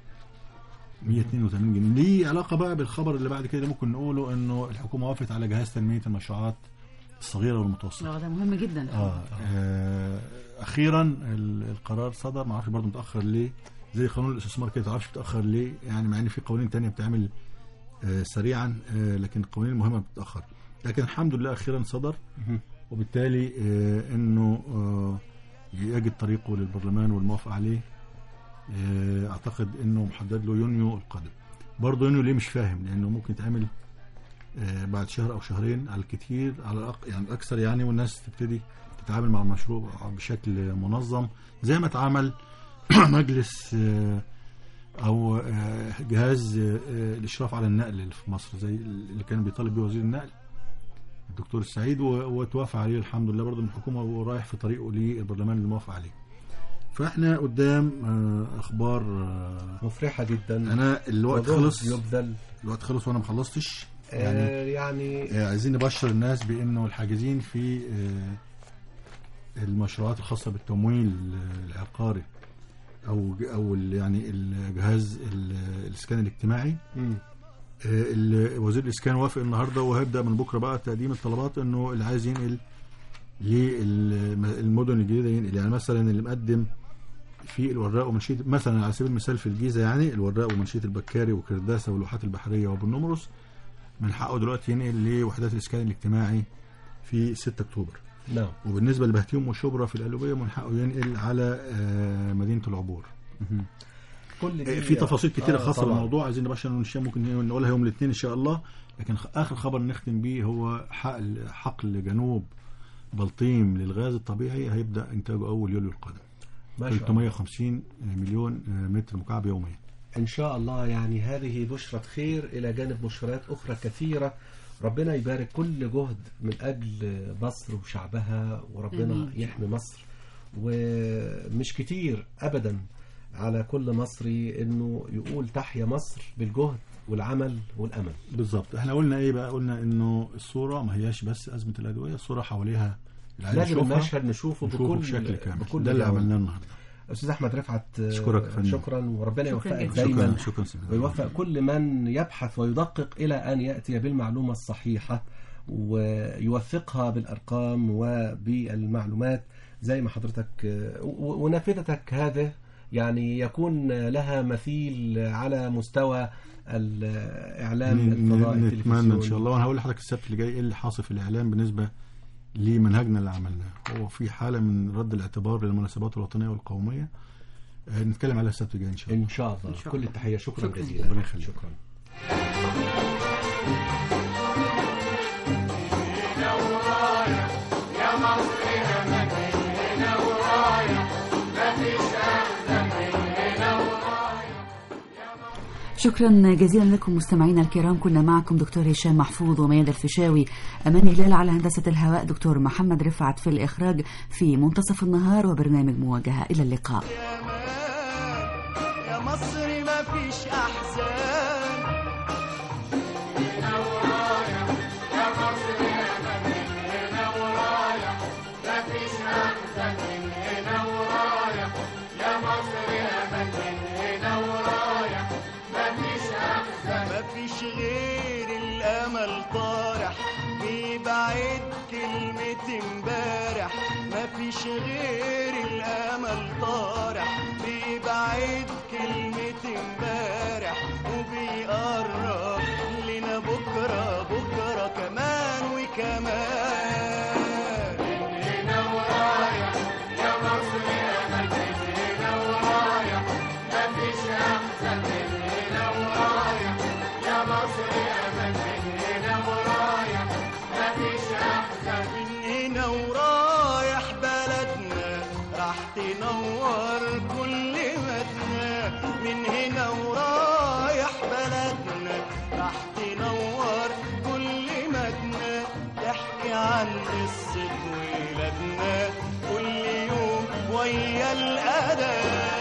182 جنيه ليه علاقه بقى بالخبر اللي بعد كده اللي ممكن نقوله انه الحكومه وافقت على جهاز تنميه المشروعات الصغيره والمتوسطه اه ده مهم جدا آه. آه اخيرا ال- القرار صدر ما اعرفش برضه متاخر ليه زي قانون الاستثمار كده ما اعرفش متاخر ليه يعني مع ان في قوانين تانية بتعمل آه سريعا آه لكن القوانين المهمه بتتاخر لكن الحمد لله اخيرا صدر وبالتالي آه انه آه يجد طريقه للبرلمان والموافقه عليه آه اعتقد انه محدد له يونيو القادم برضه يونيو ليه مش فاهم لانه ممكن يتعمل آه، بعد شهر او شهرين على الكثير على الأق... يعني الاكثر يعني والناس تبتدي تتعامل مع المشروع بشكل منظم زي ما اتعامل مجلس آه، او آه، جهاز آه، الاشراف على النقل اللي في مصر زي اللي كان بيطالب بيه وزير النقل الدكتور السعيد و- وتوافق عليه الحمد لله برضه من الحكومه ورايح في طريقه للبرلمان الموافق عليه فاحنا قدام آه، اخبار آه، مفرحه جدا انا الوقت وجهد خلص يبذل الوقت خلص وانا ما خلصتش يعني يعني يعني آه، عايزين نبشر الناس بانه الحاجزين في آه، المشروعات الخاصه بالتمويل آه، العقاري او او ال- يعني الجهاز ال- الاسكان الاجتماعي مم. آه، ال- وزير الاسكان وافق النهارده وهيبدا من بكره بقى تقديم الطلبات انه اللي عايز ينقل للمدن الجديده ينقل يعني مثلا اللي مقدم في الوراق ومنشيه مثلا على سبيل المثال في الجيزه يعني الوراق ومنشيه البكاري وكرداسه والواحات البحريه وابو النمرس من حقه دلوقتي ينقل لوحدات الاسكان الاجتماعي في 6 اكتوبر نعم وبالنسبه لبهتيم وشبرا في القلوبيه من حقه ينقل على آه، مدينه العبور كل آه، دي في تفاصيل كتيره آه، خاصه طبعاً. بالموضوع عايزين نبشر ونشير ممكن نقولها يوم الاثنين ان شاء الله لكن خ- اخر خبر نختم بيه هو حقل حقل جنوب بلطيم للغاز الطبيعي هيبدا انتاجه اول يوليو القادم ما شاء الله 350 مليون آه، متر مكعب يوميا إن شاء الله يعني هذه بشرة خير إلى جانب بشرات أخرى كثيرة ربنا يبارك كل جهد من أجل مصر وشعبها وربنا آمين. يحمي مصر ومش كتير أبدا على كل مصري إنه يقول تحيا مصر بالجهد والعمل والأمل بالظبط احنا قلنا ايه بقى قلنا انه الصوره ما هياش بس ازمه الادويه الصوره حواليها اللي عايز لازم يشوفها المشهد نشوفه نشوفه بكل بشكل كامل بكل ده اللي جودة. عملناه النهارده أستاذ أحمد رفعت آه، أشكرك يا فندم. شكرا وربنا شكراً يوفقك جزيلاً. دايما شكرا شكرا سيدي. ويوفق كل من يبحث ويدقق إلى أن يأتي بالمعلومة الصحيحة ويوثقها بالأرقام وبالمعلومات زي ما حضرتك و- ونافذتك هذه يعني يكون لها مثيل على مستوى الإعلام ن- الفضائي ن- نتمنى ان التلفزيوني. شاء الله وانا هقول لحضرتك السبت اللي جاي ايه اللي حاصل في الاعلام بالنسبه لمنهجنا اللي عملناه هو في حاله من رد الاعتبار للمناسبات الوطنيه والقوميه آه، نتكلم عليها السبت الجاي ان شاء الله إن شاء الله إن شاء كل الله. التحية شكرا, شكراً. جزيلا ربنا يخليك. شكرا شكرا جزيلا لكم مستمعينا الكرام كنا معكم دكتور هشام محفوظ وميادة الفيشاوي أمان هلال على هندسة الهواء دكتور محمد رفعت في الإخراج في منتصف النهار وبرنامج مواجهة إلى اللقاء يا مان يا مصر ما فيش احزان ما فيش غير الامل طارح بيبعد كلمة امبارح ما فيش غير الامل طارح بيبعد كلمة امبارح وبيقرب لنا بكرة بكرة كمان وكمان من هنا ورايح بلدنا راح تنور كل مدنا من هنا ورايح بلدنا راح تنور كل مدنا تحكي عن قصة ولادنا كل يوم ويا الأذان